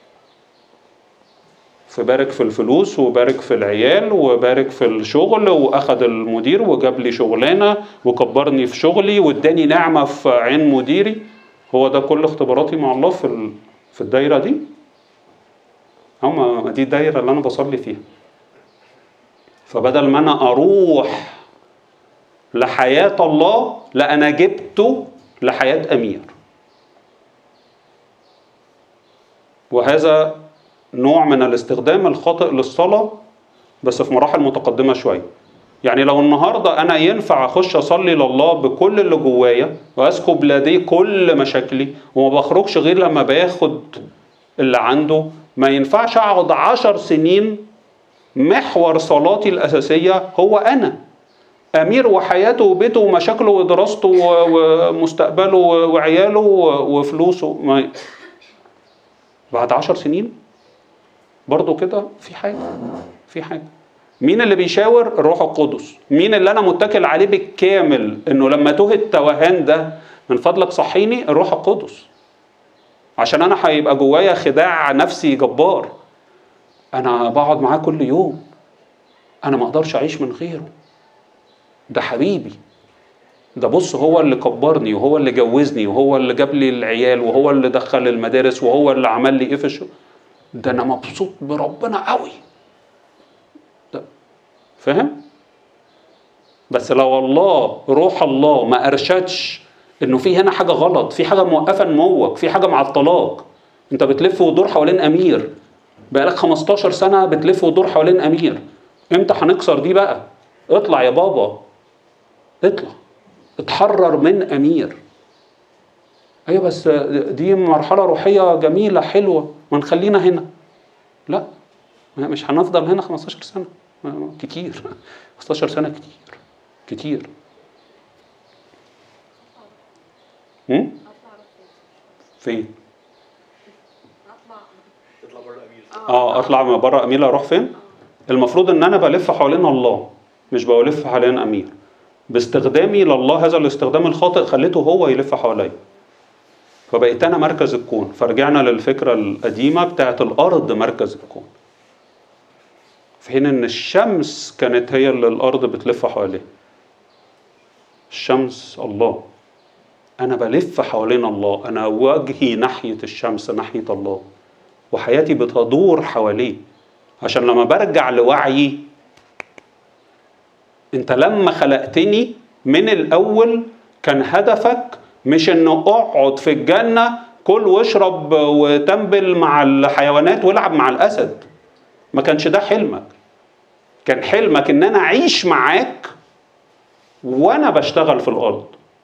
فبارك في الفلوس وبارك في العيال وبارك في الشغل واخد المدير وجاب لي شغلانه وكبرني في شغلي واداني نعمه في عين مديري هو ده كل اختباراتي مع الله في ال- في الدايره دي هما دي الدايره اللي انا بصلي فيها فبدل ما انا اروح لحياه الله لا انا جبته لحياه امير وهذا نوع من الاستخدام الخاطئ للصلاة بس في مراحل متقدمة شوية يعني لو النهاردة أنا ينفع أخش أصلي لله بكل اللي جوايا وأسكب لديه كل مشاكلي وما بخرجش غير لما باخد اللي عنده ما ينفعش أقعد عشر سنين محور صلاتي الأساسية هو أنا امير وحياته وبيته ومشاكله ودراسته و- ومستقبله و- وعياله و- وفلوسه ما بعد عشر سنين برضه كده في حاجه في حاجه مين اللي بيشاور الروح القدس مين اللي انا متكل عليه بالكامل انه لما توه التوهان ده من فضلك صحيني الروح القدس عشان انا هيبقى جوايا خداع نفسي جبار انا بقعد معاه كل يوم انا ما اقدرش اعيش من غيره ده حبيبي ده بص هو اللي كبرني وهو اللي جوزني وهو اللي جاب لي العيال وهو اللي دخل المدارس وهو اللي عمل لي ايه في الشغل ده انا مبسوط بربنا قوي ده فاهم بس لو الله روح الله ما ارشدش انه في هنا حاجه غلط في حاجه موقفه نموك في حاجه معطلاك انت بتلف وتدور حوالين امير بقالك 15 سنه بتلف وتدور حوالين امير امتى هنكسر دي بقى اطلع يا بابا اطلع اتحرر من امير ايوه بس دي مرحله روحيه جميله حلوه ما نخلينا هنا لا مش هنفضل هنا 15 سنه كتير 15 سنه كتير كتير هم؟ فين؟ تطلع بره الامير اه اطلع من بره امير اروح فين؟ المفروض ان انا بلف حوالين الله مش بلف حوالين امير باستخدامي لله هذا الاستخدام الخاطئ خليته هو يلف حواليا فبقيت انا مركز الكون فرجعنا للفكره القديمه بتاعت الارض مركز الكون في حين ان الشمس كانت هي اللي الارض بتلف حواليها الشمس الله انا بلف حوالين الله انا وجهي ناحيه الشمس ناحيه الله وحياتي بتدور حواليه عشان لما برجع لوعيي انت لما خلقتني من الاول كان هدفك مش انه اقعد في الجنه كل واشرب وتنبل مع الحيوانات والعب مع الاسد ما كانش ده حلمك كان حلمك ان انا اعيش معاك وانا بشتغل في الارض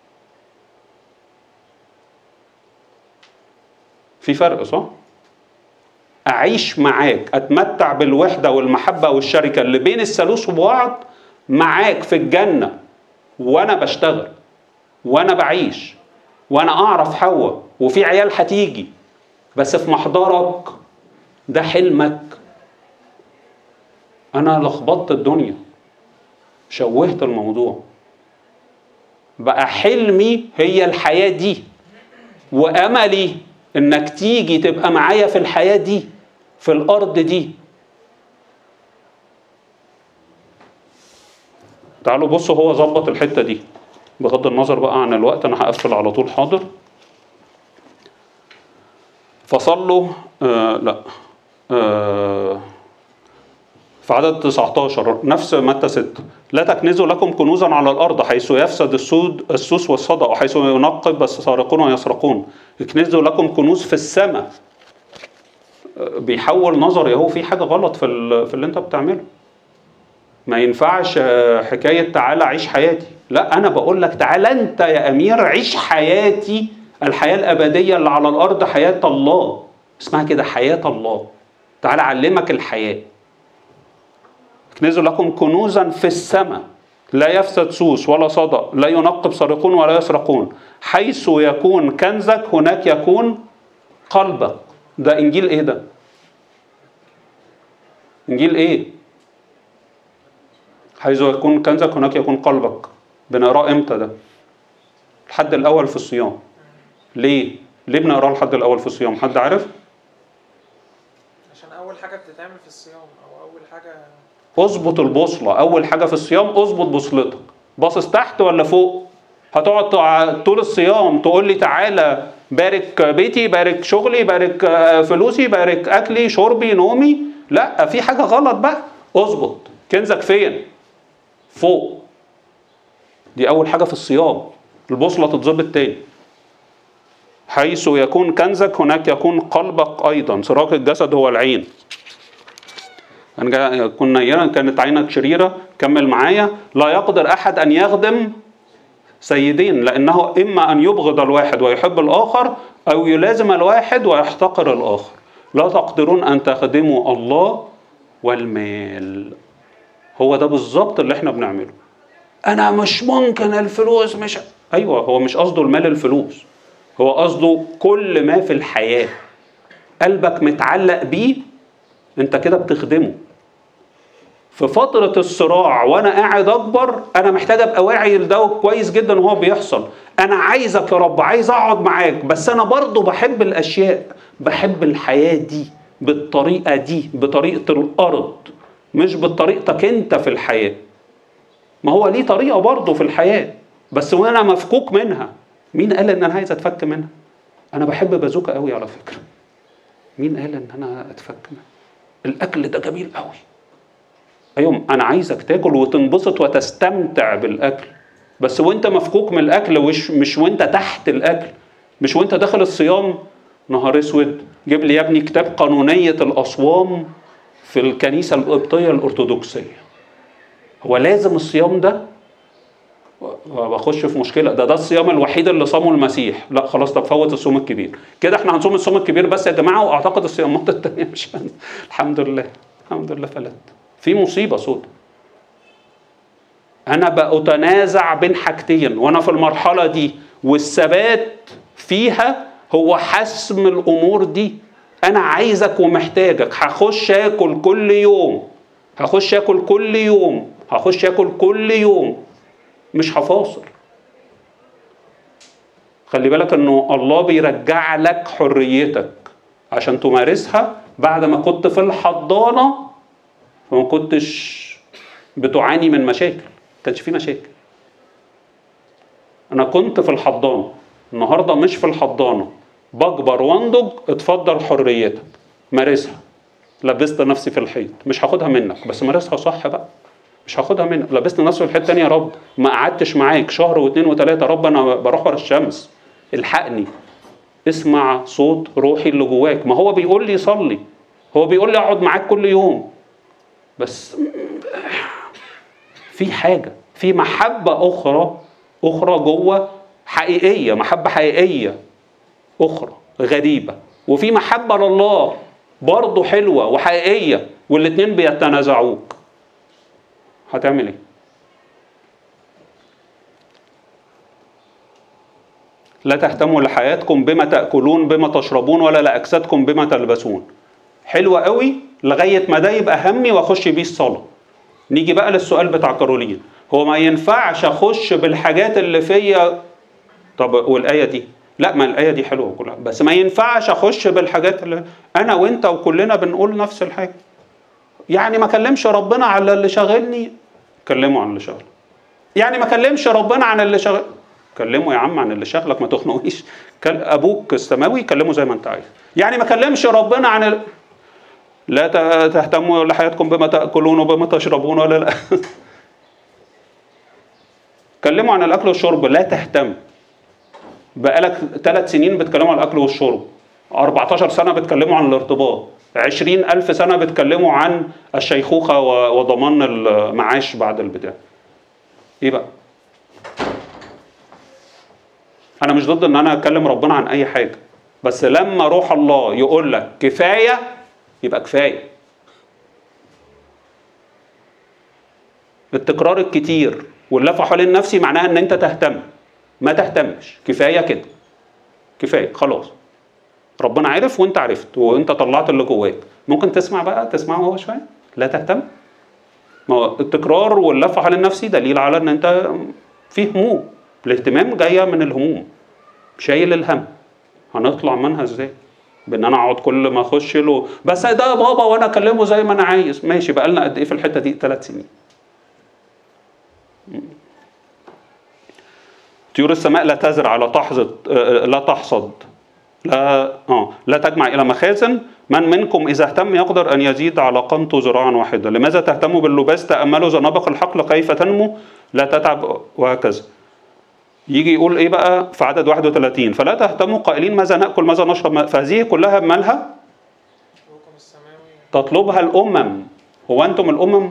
في فرق صح اعيش معاك اتمتع بالوحده والمحبه والشركه اللي بين الثالوث وبعض معاك في الجنه وانا بشتغل وانا بعيش وانا اعرف حواء وفي عيال هتيجي بس في محضرك ده حلمك انا لخبطت الدنيا شوهت الموضوع بقى حلمي هي الحياه دي واملي انك تيجي تبقى معايا في الحياه دي في الارض دي تعالوا بصوا هو ظبط الحته دي بغض النظر بقى عن الوقت انا هقفل على طول حاضر فصلوا آه لا آه في عدد 19 نفس متى 6 لا تكنزوا لكم كنوزا على الارض حيث يفسد السود السوس والصدأ وحيث ينقب السارقون ويسرقون اكنزوا لكم كنوز في السماء آه، بيحول نظري اهو في حاجه غلط في ال- في اللي انت بتعمله ما ينفعش آه، حكايه تعالى عيش حياتي لا انا بقول لك تعالى انت يا امير عيش حياتي الحياه الابديه اللي على الارض حياه الله اسمها كده حياه الله تعالى اعلمك الحياه اكنزوا لكم كنوزا في السماء لا يفسد سوس ولا صدأ لا ينقب سارقون ولا يسرقون حيث يكون كنزك هناك يكون قلبك ده انجيل ايه ده انجيل ايه حيث يكون كنزك هناك يكون قلبك بنقراه امتى ده الحد الاول في الصيام ليه ليه بنقراه الحد الاول في الصيام حد عارف عشان اول حاجه بتتعمل في الصيام او اول حاجه اظبط البوصله اول حاجه في الصيام اظبط بوصلتك باصص تحت ولا فوق هتقعد تع- طول الصيام تقول لي تعالى بارك بيتي بارك شغلي بارك آه، فلوسي بارك اكلي شربي نومي لا في حاجه غلط بقى اظبط كنزك فين فوق دي اول حاجه في الصيام البوصله تتظبط تاني حيث يكون كنزك هناك يكون قلبك ايضا سراق الجسد هو العين أنا جا- كنا نيرا كانت عينك شريرة كمل معايا لا يقدر أحد أن يخدم سيدين لأنه إما أن يبغض الواحد ويحب الآخر أو يلازم الواحد ويحتقر الآخر لا تقدرون أن تخدموا الله والمال هو ده بالظبط اللي احنا بنعمله انا مش ممكن الفلوس مش ايوه هو مش قصده المال الفلوس هو قصده كل ما في الحياه قلبك متعلق بيه انت كده بتخدمه في فترة الصراع وانا قاعد اكبر انا محتاج ابقى واعي لده كويس جدا وهو بيحصل انا عايزك يا رب عايز اقعد معاك بس انا برضو بحب الاشياء بحب الحياة دي بالطريقة دي بطريقة الارض مش بطريقتك انت في الحياة ما هو ليه طريقة برضه في الحياة بس وانا مفكوك منها مين قال ان انا عايز اتفك منها انا بحب بازوكا قوي على فكرة مين قال ان انا اتفك منها الاكل ده جميل قوي ايوه انا عايزك تاكل وتنبسط وتستمتع بالاكل بس وانت مفكوك من الاكل وش مش وانت تحت الاكل مش وانت داخل الصيام نهار اسود جيب لي يا ابني كتاب قانونيه الاصوام في الكنيسه القبطيه الارثوذكسيه هو لازم الصيام ده بخش في مشكله ده ده الصيام الوحيد اللي صامه المسيح لا خلاص طب فوت الصوم الكبير كده احنا هنصوم الصوم الكبير بس يا جماعه واعتقد الصيامات التانيه مش هن... الحمد لله الحمد لله فلت في مصيبه سودة انا بأتنازع بين حاجتين وانا في المرحله دي والثبات فيها هو حسم الامور دي انا عايزك ومحتاجك هخش اكل كل يوم هخش اكل كل يوم هخش اكل كل يوم مش هفاصل خلي بالك انه الله بيرجع لك حريتك عشان تمارسها بعد ما كنت في الحضانه فما كنتش بتعاني من مشاكل كانش في مشاكل انا كنت في الحضانه النهارده مش في الحضانه بكبر وانضج اتفضل حريتك مارسها لبست نفسي في الحيط مش هاخدها منك بس مارسها صح بقى مش هاخدها منك لبست نفسي في الحيط تاني يا رب ما قعدتش معاك شهر واثنين وثلاثه يا رب انا بروح ورا الشمس الحقني اسمع صوت روحي اللي جواك ما هو بيقول لي صلي هو بيقول لي اقعد معاك كل يوم بس في حاجه في محبه اخرى اخرى جوه حقيقيه محبه حقيقيه اخرى غريبه وفي محبه لله برضه حلوه وحقيقيه والاتنين بيتنازعوك هتعمل ايه لا تهتموا لحياتكم بما تاكلون بما تشربون ولا لاجسادكم بما تلبسون حلوه قوي لغايه ما ده يبقى همي واخش بيه الصلاه نيجي بقى للسؤال بتاع كارولين هو ما ينفعش اخش بالحاجات اللي فيا طب والايه دي لا ما الايه دي حلوه كلها بس ما ينفعش اخش بالحاجات اللي انا وانت وكلنا بنقول نفس الحاجه يعني ما اكلمش ربنا على اللي شاغلني كلمه عن اللي شاغلك يعني ما اكلمش ربنا عن اللي شاغل كلمه يا عم عن اللي شاغلك ما تخنقوش كل... ابوك السماوي كلمه زي ما انت عايز يعني ما كلمش ربنا عن ال... لا ت- تهتموا لحياتكم بما تاكلون وبما تشربون ولا لا كلموا عن الاكل والشرب لا تهتم بقالك ثلاث سنين بتكلموا عن الاكل والشرب 14 سنه بتكلموا عن الارتباط 20 ألف سنة بتكلموا عن الشيخوخة و- وضمان المعاش بعد البتاع إيه بقى؟ أنا مش ضد إن أنا أكلم ربنا عن أي حاجة بس لما روح الله يقول لك كفاية يبقى كفاية التكرار الكتير واللف حوالين نفسي معناها ان انت تهتم ما تهتمش كفايه كده كفايه خلاص ربنا عرف وانت عرفت وانت طلعت اللي جواك ممكن تسمع بقى تسمعه هو شويه لا تهتم ما هو التكرار واللف حوالين نفسي دليل على ان انت في هموم الاهتمام جايه من الهموم شايل الهم هنطلع منها ازاي بان انا اقعد كل ما اخش له بس ده بابا وانا اكلمه زي ما انا عايز ماشي بقى لنا قد ايه في الحته دي ثلاث سنين طيور السماء لا تزرع لا تحصد آه، لا تحصد لا اه لا تجمع الى مخازن من منكم اذا اهتم يقدر ان يزيد على قامته ذراعا واحدا لماذا تهتموا باللباس تاملوا زنابق الحقل كيف تنمو لا تتعب وهكذا يجي يقول ايه بقى في عدد 31 فلا تهتموا قائلين ماذا ناكل ماذا نشرب فهذه كلها مالها تطلبها الامم هو انتم الامم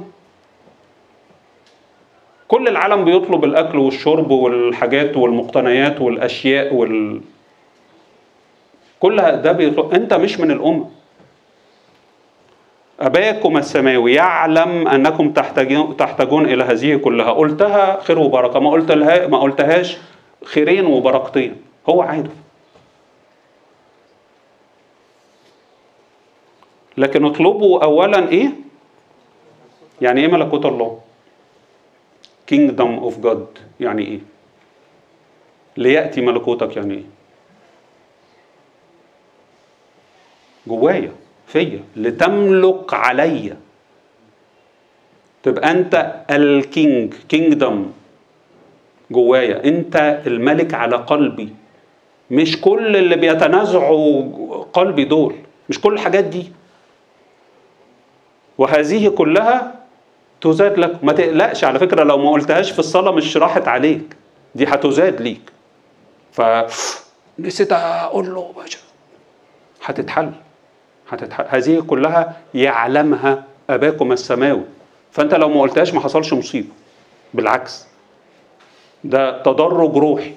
كل العالم بيطلب الاكل والشرب والحاجات والمقتنيات والاشياء وال كل ده بيطلب انت مش من الامم أباكم السماوي يعلم أنكم تحتاجون تحتاجون إلى هذه كلها قلتها خير وبركة ما قلت لها ما قلتهاش خيرين وبركتين هو عارف لكن اطلبوا أولا إيه؟ يعني إيه ملكوت الله؟ kingdom of God يعني إيه؟ ليأتي ملكوتك يعني إيه؟ جوايا فيا لتملك عليا تبقى انت الكينج كينجدم جوايا انت الملك على قلبي مش كل اللي بيتنازعوا قلبي دول مش كل الحاجات دي وهذه كلها تزاد لك ما تقلقش على فكرة لو ما قلتهاش في الصلاة مش راحت عليك دي هتزاد ليك ف نسيت اقول له باشا هتتحل هتتحل هذه كلها يعلمها اباكم السماوي فانت لو ما قلتهاش ما حصلش مصيبه بالعكس ده تدرج روحي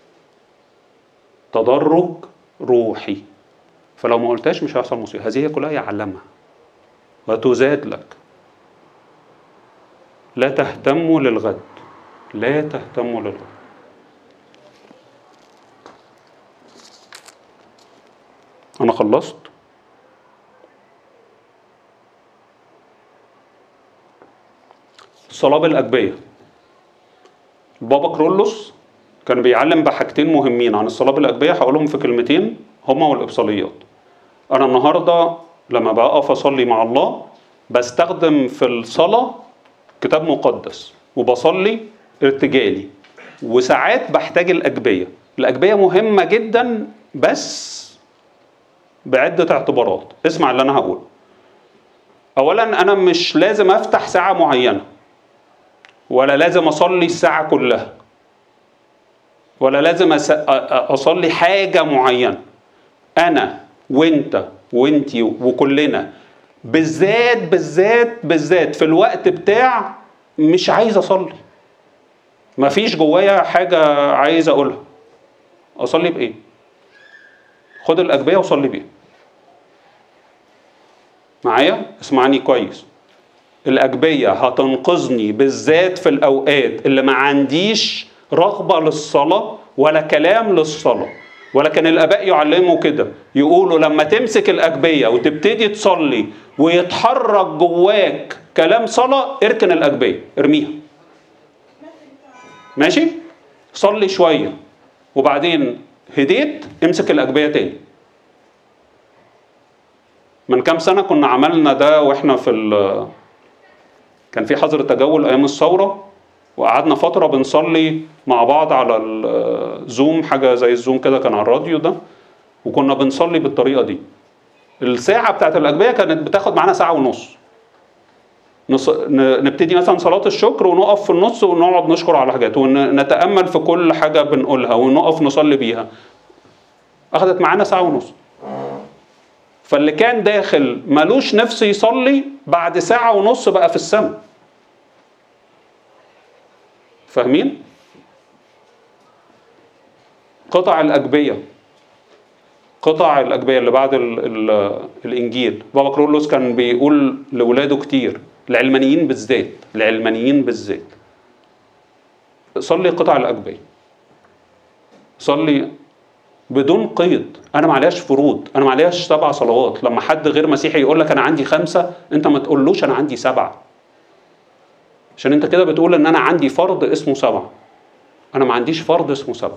تدرج روحي فلو ما قلتهاش مش هيحصل مصيبه هذه كلها يعلمها وتزاد لك لا تهتموا للغد لا تهتموا للغد انا خلصت الصلاة بالأجبية البابا كرولوس كان بيعلم بحاجتين مهمين عن الصلاة بالأجبية هقولهم في كلمتين هما والإبصاليات أنا النهاردة لما بقف أصلي مع الله بستخدم في الصلاة كتاب مقدس وبصلي ارتجالي وساعات بحتاج الأجبية الأجبية مهمة جدا بس بعدة اعتبارات اسمع اللي أنا هقوله أولا أنا مش لازم أفتح ساعة معينة ولا لازم أصلي الساعة كلها ولا لازم أس- أ- أ- أصلي حاجة معينة أنا وأنت وأنتي وكلنا بالذات بالذات بالذات في الوقت بتاع مش عايز أصلي مفيش جوايا حاجة عايز أقولها أصلي بإيه؟ خد الأجبية وصلي بيها معايا؟ اسمعني كويس الأجبية هتنقذني بالذات في الأوقات اللي ما عنديش رغبة للصلاة ولا كلام للصلاة ولكن الآباء يعلموا كده يقولوا لما تمسك الأجبية وتبتدي تصلي ويتحرك جواك كلام صلاة اركن الأجبية ارميها ماشي صلي شوية وبعدين هديت امسك الأجبية تاني من كام سنة كنا عملنا ده واحنا في ال كان في حظر تجول ايام الثوره وقعدنا فتره بنصلي مع بعض على الزوم حاجه زي الزوم كده كان على الراديو ده وكنا بنصلي بالطريقه دي الساعه بتاعت الاجبيه كانت بتاخد معانا ساعه ونص نص... ن- نبتدي مثلا صلاه الشكر ونقف في النص ونقعد نشكر على حاجات ونتامل في كل حاجه بنقولها ونقف نصلي بيها اخذت معانا ساعه ونص فاللي كان داخل ملوش نفس يصلي بعد ساعة ونص بقى في السماء فاهمين؟ قطع الأجبية قطع الأجبية اللي بعد ال ال الإنجيل بابا كرولوس كان بيقول لولاده كتير العلمانيين بالذات العلمانيين بالذات صلي قطع الأجبية صلي بدون قيد انا معلياش فروض انا معلياش سبع صلوات لما حد غير مسيحي يقول لك انا عندي خمسه انت ما تقولوش انا عندي سبعه عشان انت كده بتقول ان انا عندي فرض اسمه سبعه انا ما عنديش فرض اسمه سبعه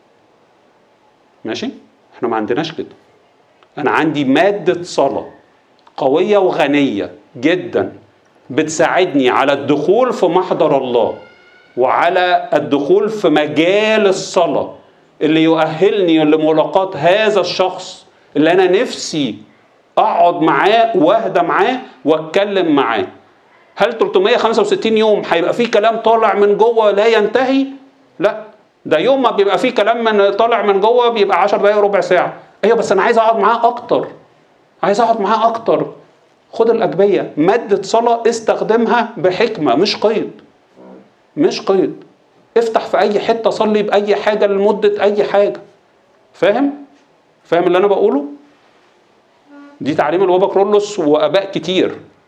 ماشي احنا ما عندناش كده انا عندي ماده صلاه قويه وغنيه جدا بتساعدني على الدخول في محضر الله وعلى الدخول في مجال الصلاه اللي يؤهلني لملاقاة هذا الشخص اللي أنا نفسي أقعد معاه وأهدى معاه وأتكلم معاه هل 365 يوم هيبقى فيه كلام طالع من جوه لا ينتهي؟ لا ده يوم ما بيبقى فيه كلام من طالع من جوه بيبقى 10 دقايق ربع ساعة ايوه بس انا عايز اقعد معاه اكتر عايز اقعد معاه اكتر خد الاجبيه ماده صلاه استخدمها بحكمه مش قيد مش قيد افتح في اي حته صلي باي حاجه لمده اي حاجه فاهم فاهم اللي انا بقوله دي تعليم البابا كرولوس واباء كتير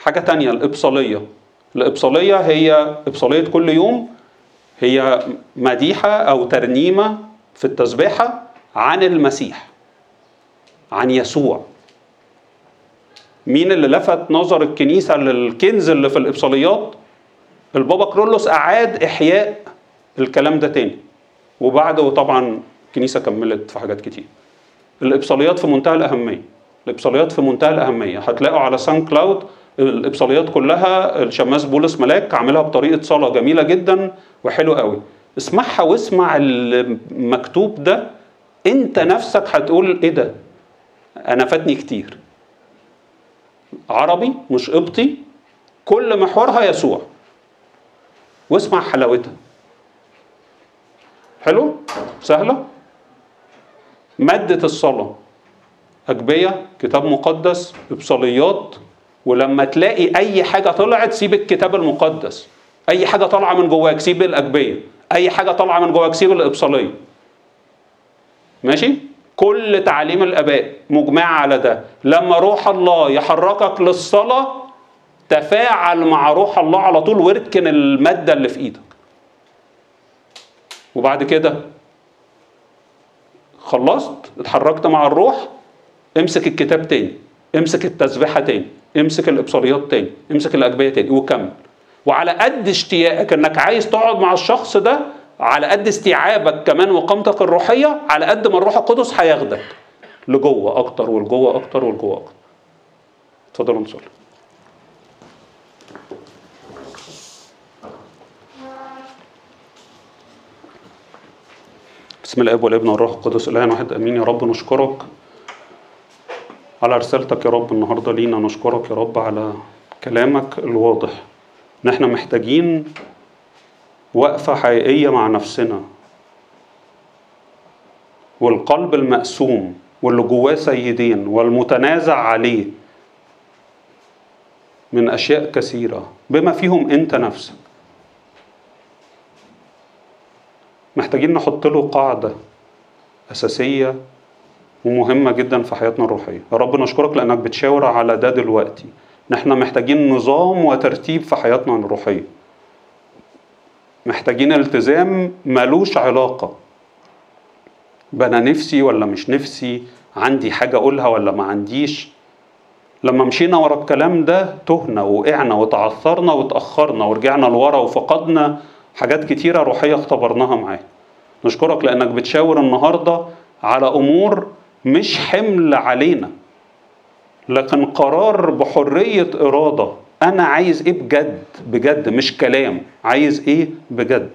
حاجة تانية الإبصالية الإبصالية هي إبصالية كل يوم هي مديحة أو ترنيمة في التسبيحة عن المسيح عن يسوع مين اللي لفت نظر الكنيسة للكنز اللي في الإبصاليات البابا كرولوس أعاد إحياء الكلام ده تاني وبعده طبعا الكنيسة كملت في حاجات كتير الإبصاليات في منتهى الأهمية الإبصاليات في منتهى الأهمية هتلاقوا على سان كلاود الإبصاليات كلها الشماس بولس ملاك عاملها بطريقة صلاة جميلة جدا وحلوة قوي اسمعها واسمع المكتوب ده انت نفسك هتقول ايه ده انا فاتني كتير عربي مش قبطي كل محورها يسوع واسمع حلاوتها حلو سهلة مادة الصلاة أجبية كتاب مقدس إبصاليات ولما تلاقي أي حاجة طلعت سيب الكتاب المقدس أي حاجة طالعة من جواك سيب الأجبية أي حاجة طالعة من جواك سيب الإبصالية ماشي كل تعاليم الآباء مجمعة على ده لما روح الله يحركك للصلاة تفاعل مع روح الله على طول واركن المادة اللي في إيدك وبعد كده خلصت اتحركت مع الروح امسك الكتاب تاني امسك التسبيحة تاني امسك الإبصاريات تاني امسك الأجبية تاني وكمل وعلى قد اشتياقك انك عايز تقعد مع الشخص ده على قد استيعابك كمان وقامتك الروحية على قد ما الروح القدس هياخدك لجوه أكتر ولجوه أكتر ولجوه أكتر اتفضلوا نصلي بسم الاب والابن والروح القدس اله واحد امين يا رب نشكرك على رسالتك يا رب النهارده لينا نشكرك يا رب على كلامك الواضح ان احنا محتاجين وقفه حقيقيه مع نفسنا والقلب المقسوم واللي جواه سيدين والمتنازع عليه من اشياء كثيره بما فيهم انت نفسك محتاجين نحط له قاعدة أساسية ومهمة جدا في حياتنا الروحية يا رب نشكرك لأنك بتشاور على ده دلوقتي إن إحنا محتاجين نظام وترتيب في حياتنا الروحية محتاجين التزام ملوش علاقة بأنا نفسي ولا مش نفسي عندي حاجة أقولها ولا ما عنديش لما مشينا ورا الكلام ده تهنا وقعنا وتعثرنا وتأخرنا ورجعنا لورا وفقدنا حاجات كتيرة روحية اختبرناها معاه نشكرك لأنك بتشاور النهاردة على أمور مش حمل علينا لكن قرار بحرية إرادة أنا عايز إيه بجد بجد مش كلام عايز إيه بجد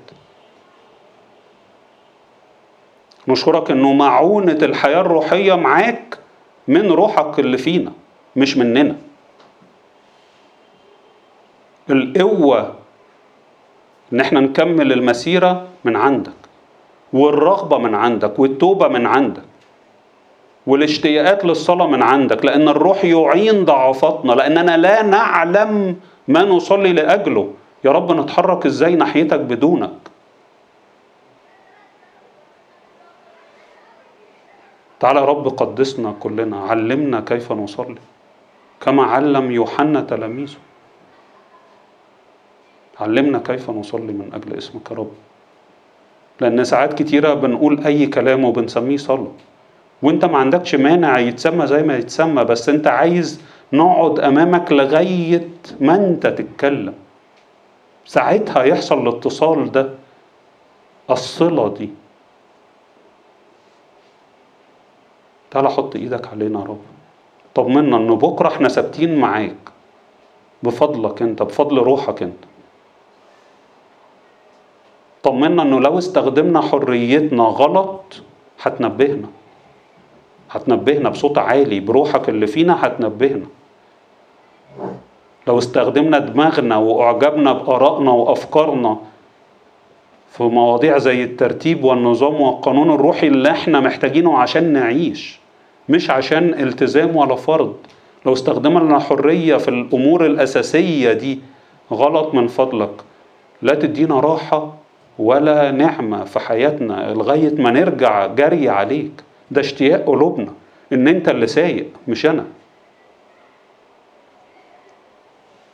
نشكرك إنه معونة الحياة الروحية معاك من روحك اللي فينا مش مننا القوة ان احنا نكمل المسيرة من عندك والرغبة من عندك والتوبة من عندك والاشتياقات للصلاة من عندك لأن الروح يعين ضعفاتنا لأننا لا نعلم ما نصلي لأجله يا رب نتحرك ازاي ناحيتك بدونك تعالى يا رب قدسنا كلنا علمنا كيف نصلي كما علم يوحنا تلاميذه علمنا كيف نصلي من أجل اسمك يا رب لأن ساعات كتيرة بنقول أي كلام وبنسميه صلاة وانت ما عندكش مانع يتسمى زي ما يتسمى بس انت عايز نقعد أمامك لغاية ما انت تتكلم ساعتها يحصل الاتصال ده الصلة دي تعالى حط ايدك علينا يا رب طمنا ان بكرة احنا ثابتين معاك بفضلك انت بفضل روحك انت طمنا انه لو استخدمنا حريتنا غلط هتنبهنا هتنبهنا بصوت عالي بروحك اللي فينا هتنبهنا لو استخدمنا دماغنا واعجبنا بارائنا وافكارنا في مواضيع زي الترتيب والنظام والقانون الروحي اللي احنا محتاجينه عشان نعيش مش عشان التزام ولا فرض لو استخدمنا حرية في الأمور الأساسية دي غلط من فضلك لا تدينا راحة ولا نعمة في حياتنا لغاية ما نرجع جري عليك ده اشتياق قلوبنا ان انت اللي سايق مش انا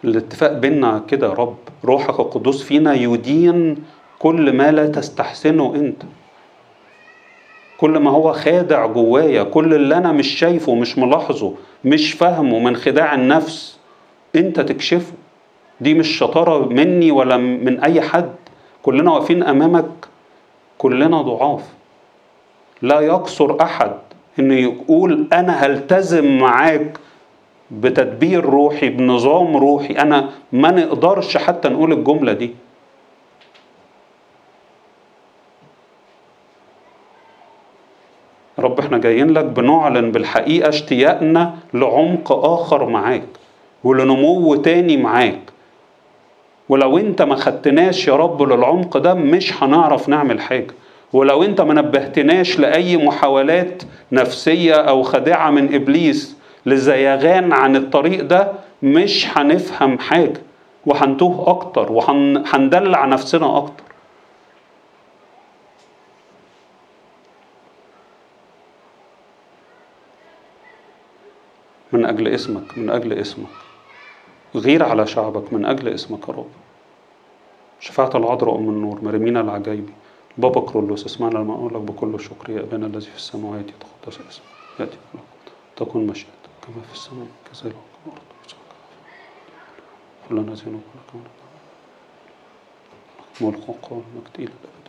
الاتفاق بينا كده يا رب روحك القدوس فينا يدين كل ما لا تستحسنه انت كل ما هو خادع جوايا كل اللي انا مش شايفه مش ملاحظه مش فاهمه من خداع النفس انت تكشفه دي مش شطارة مني ولا من اي حد كلنا واقفين امامك كلنا ضعاف لا يقصر احد انه يقول انا هلتزم معاك بتدبير روحي بنظام روحي انا ما نقدرش حتى نقول الجمله دي رب احنا جايين لك بنعلن بالحقيقه اشتياقنا لعمق اخر معاك ولنمو تاني معاك ولو انت ما خدتناش يا رب للعمق ده مش هنعرف نعمل حاجه ولو انت ما نبهتناش لاي محاولات نفسيه او خادعه من ابليس لزيغان عن الطريق ده مش هنفهم حاجه وهنتوه اكتر وهندلع نفسنا اكتر من اجل اسمك من اجل اسمك غير على شعبك من اجل اسمك يا رب شفاعة العذراء أم النور مريمينا العجايبي بابا كرولوس اسمعنا لما أقول لك بكل شكر يا أبانا الذي في السماوات يتقدس اسمك يأتي ملكوتك تكن مشيئتك كما في السماء كذلك في الأرض كلنا زينوب لك ملك وقوة مجد إلى الأبد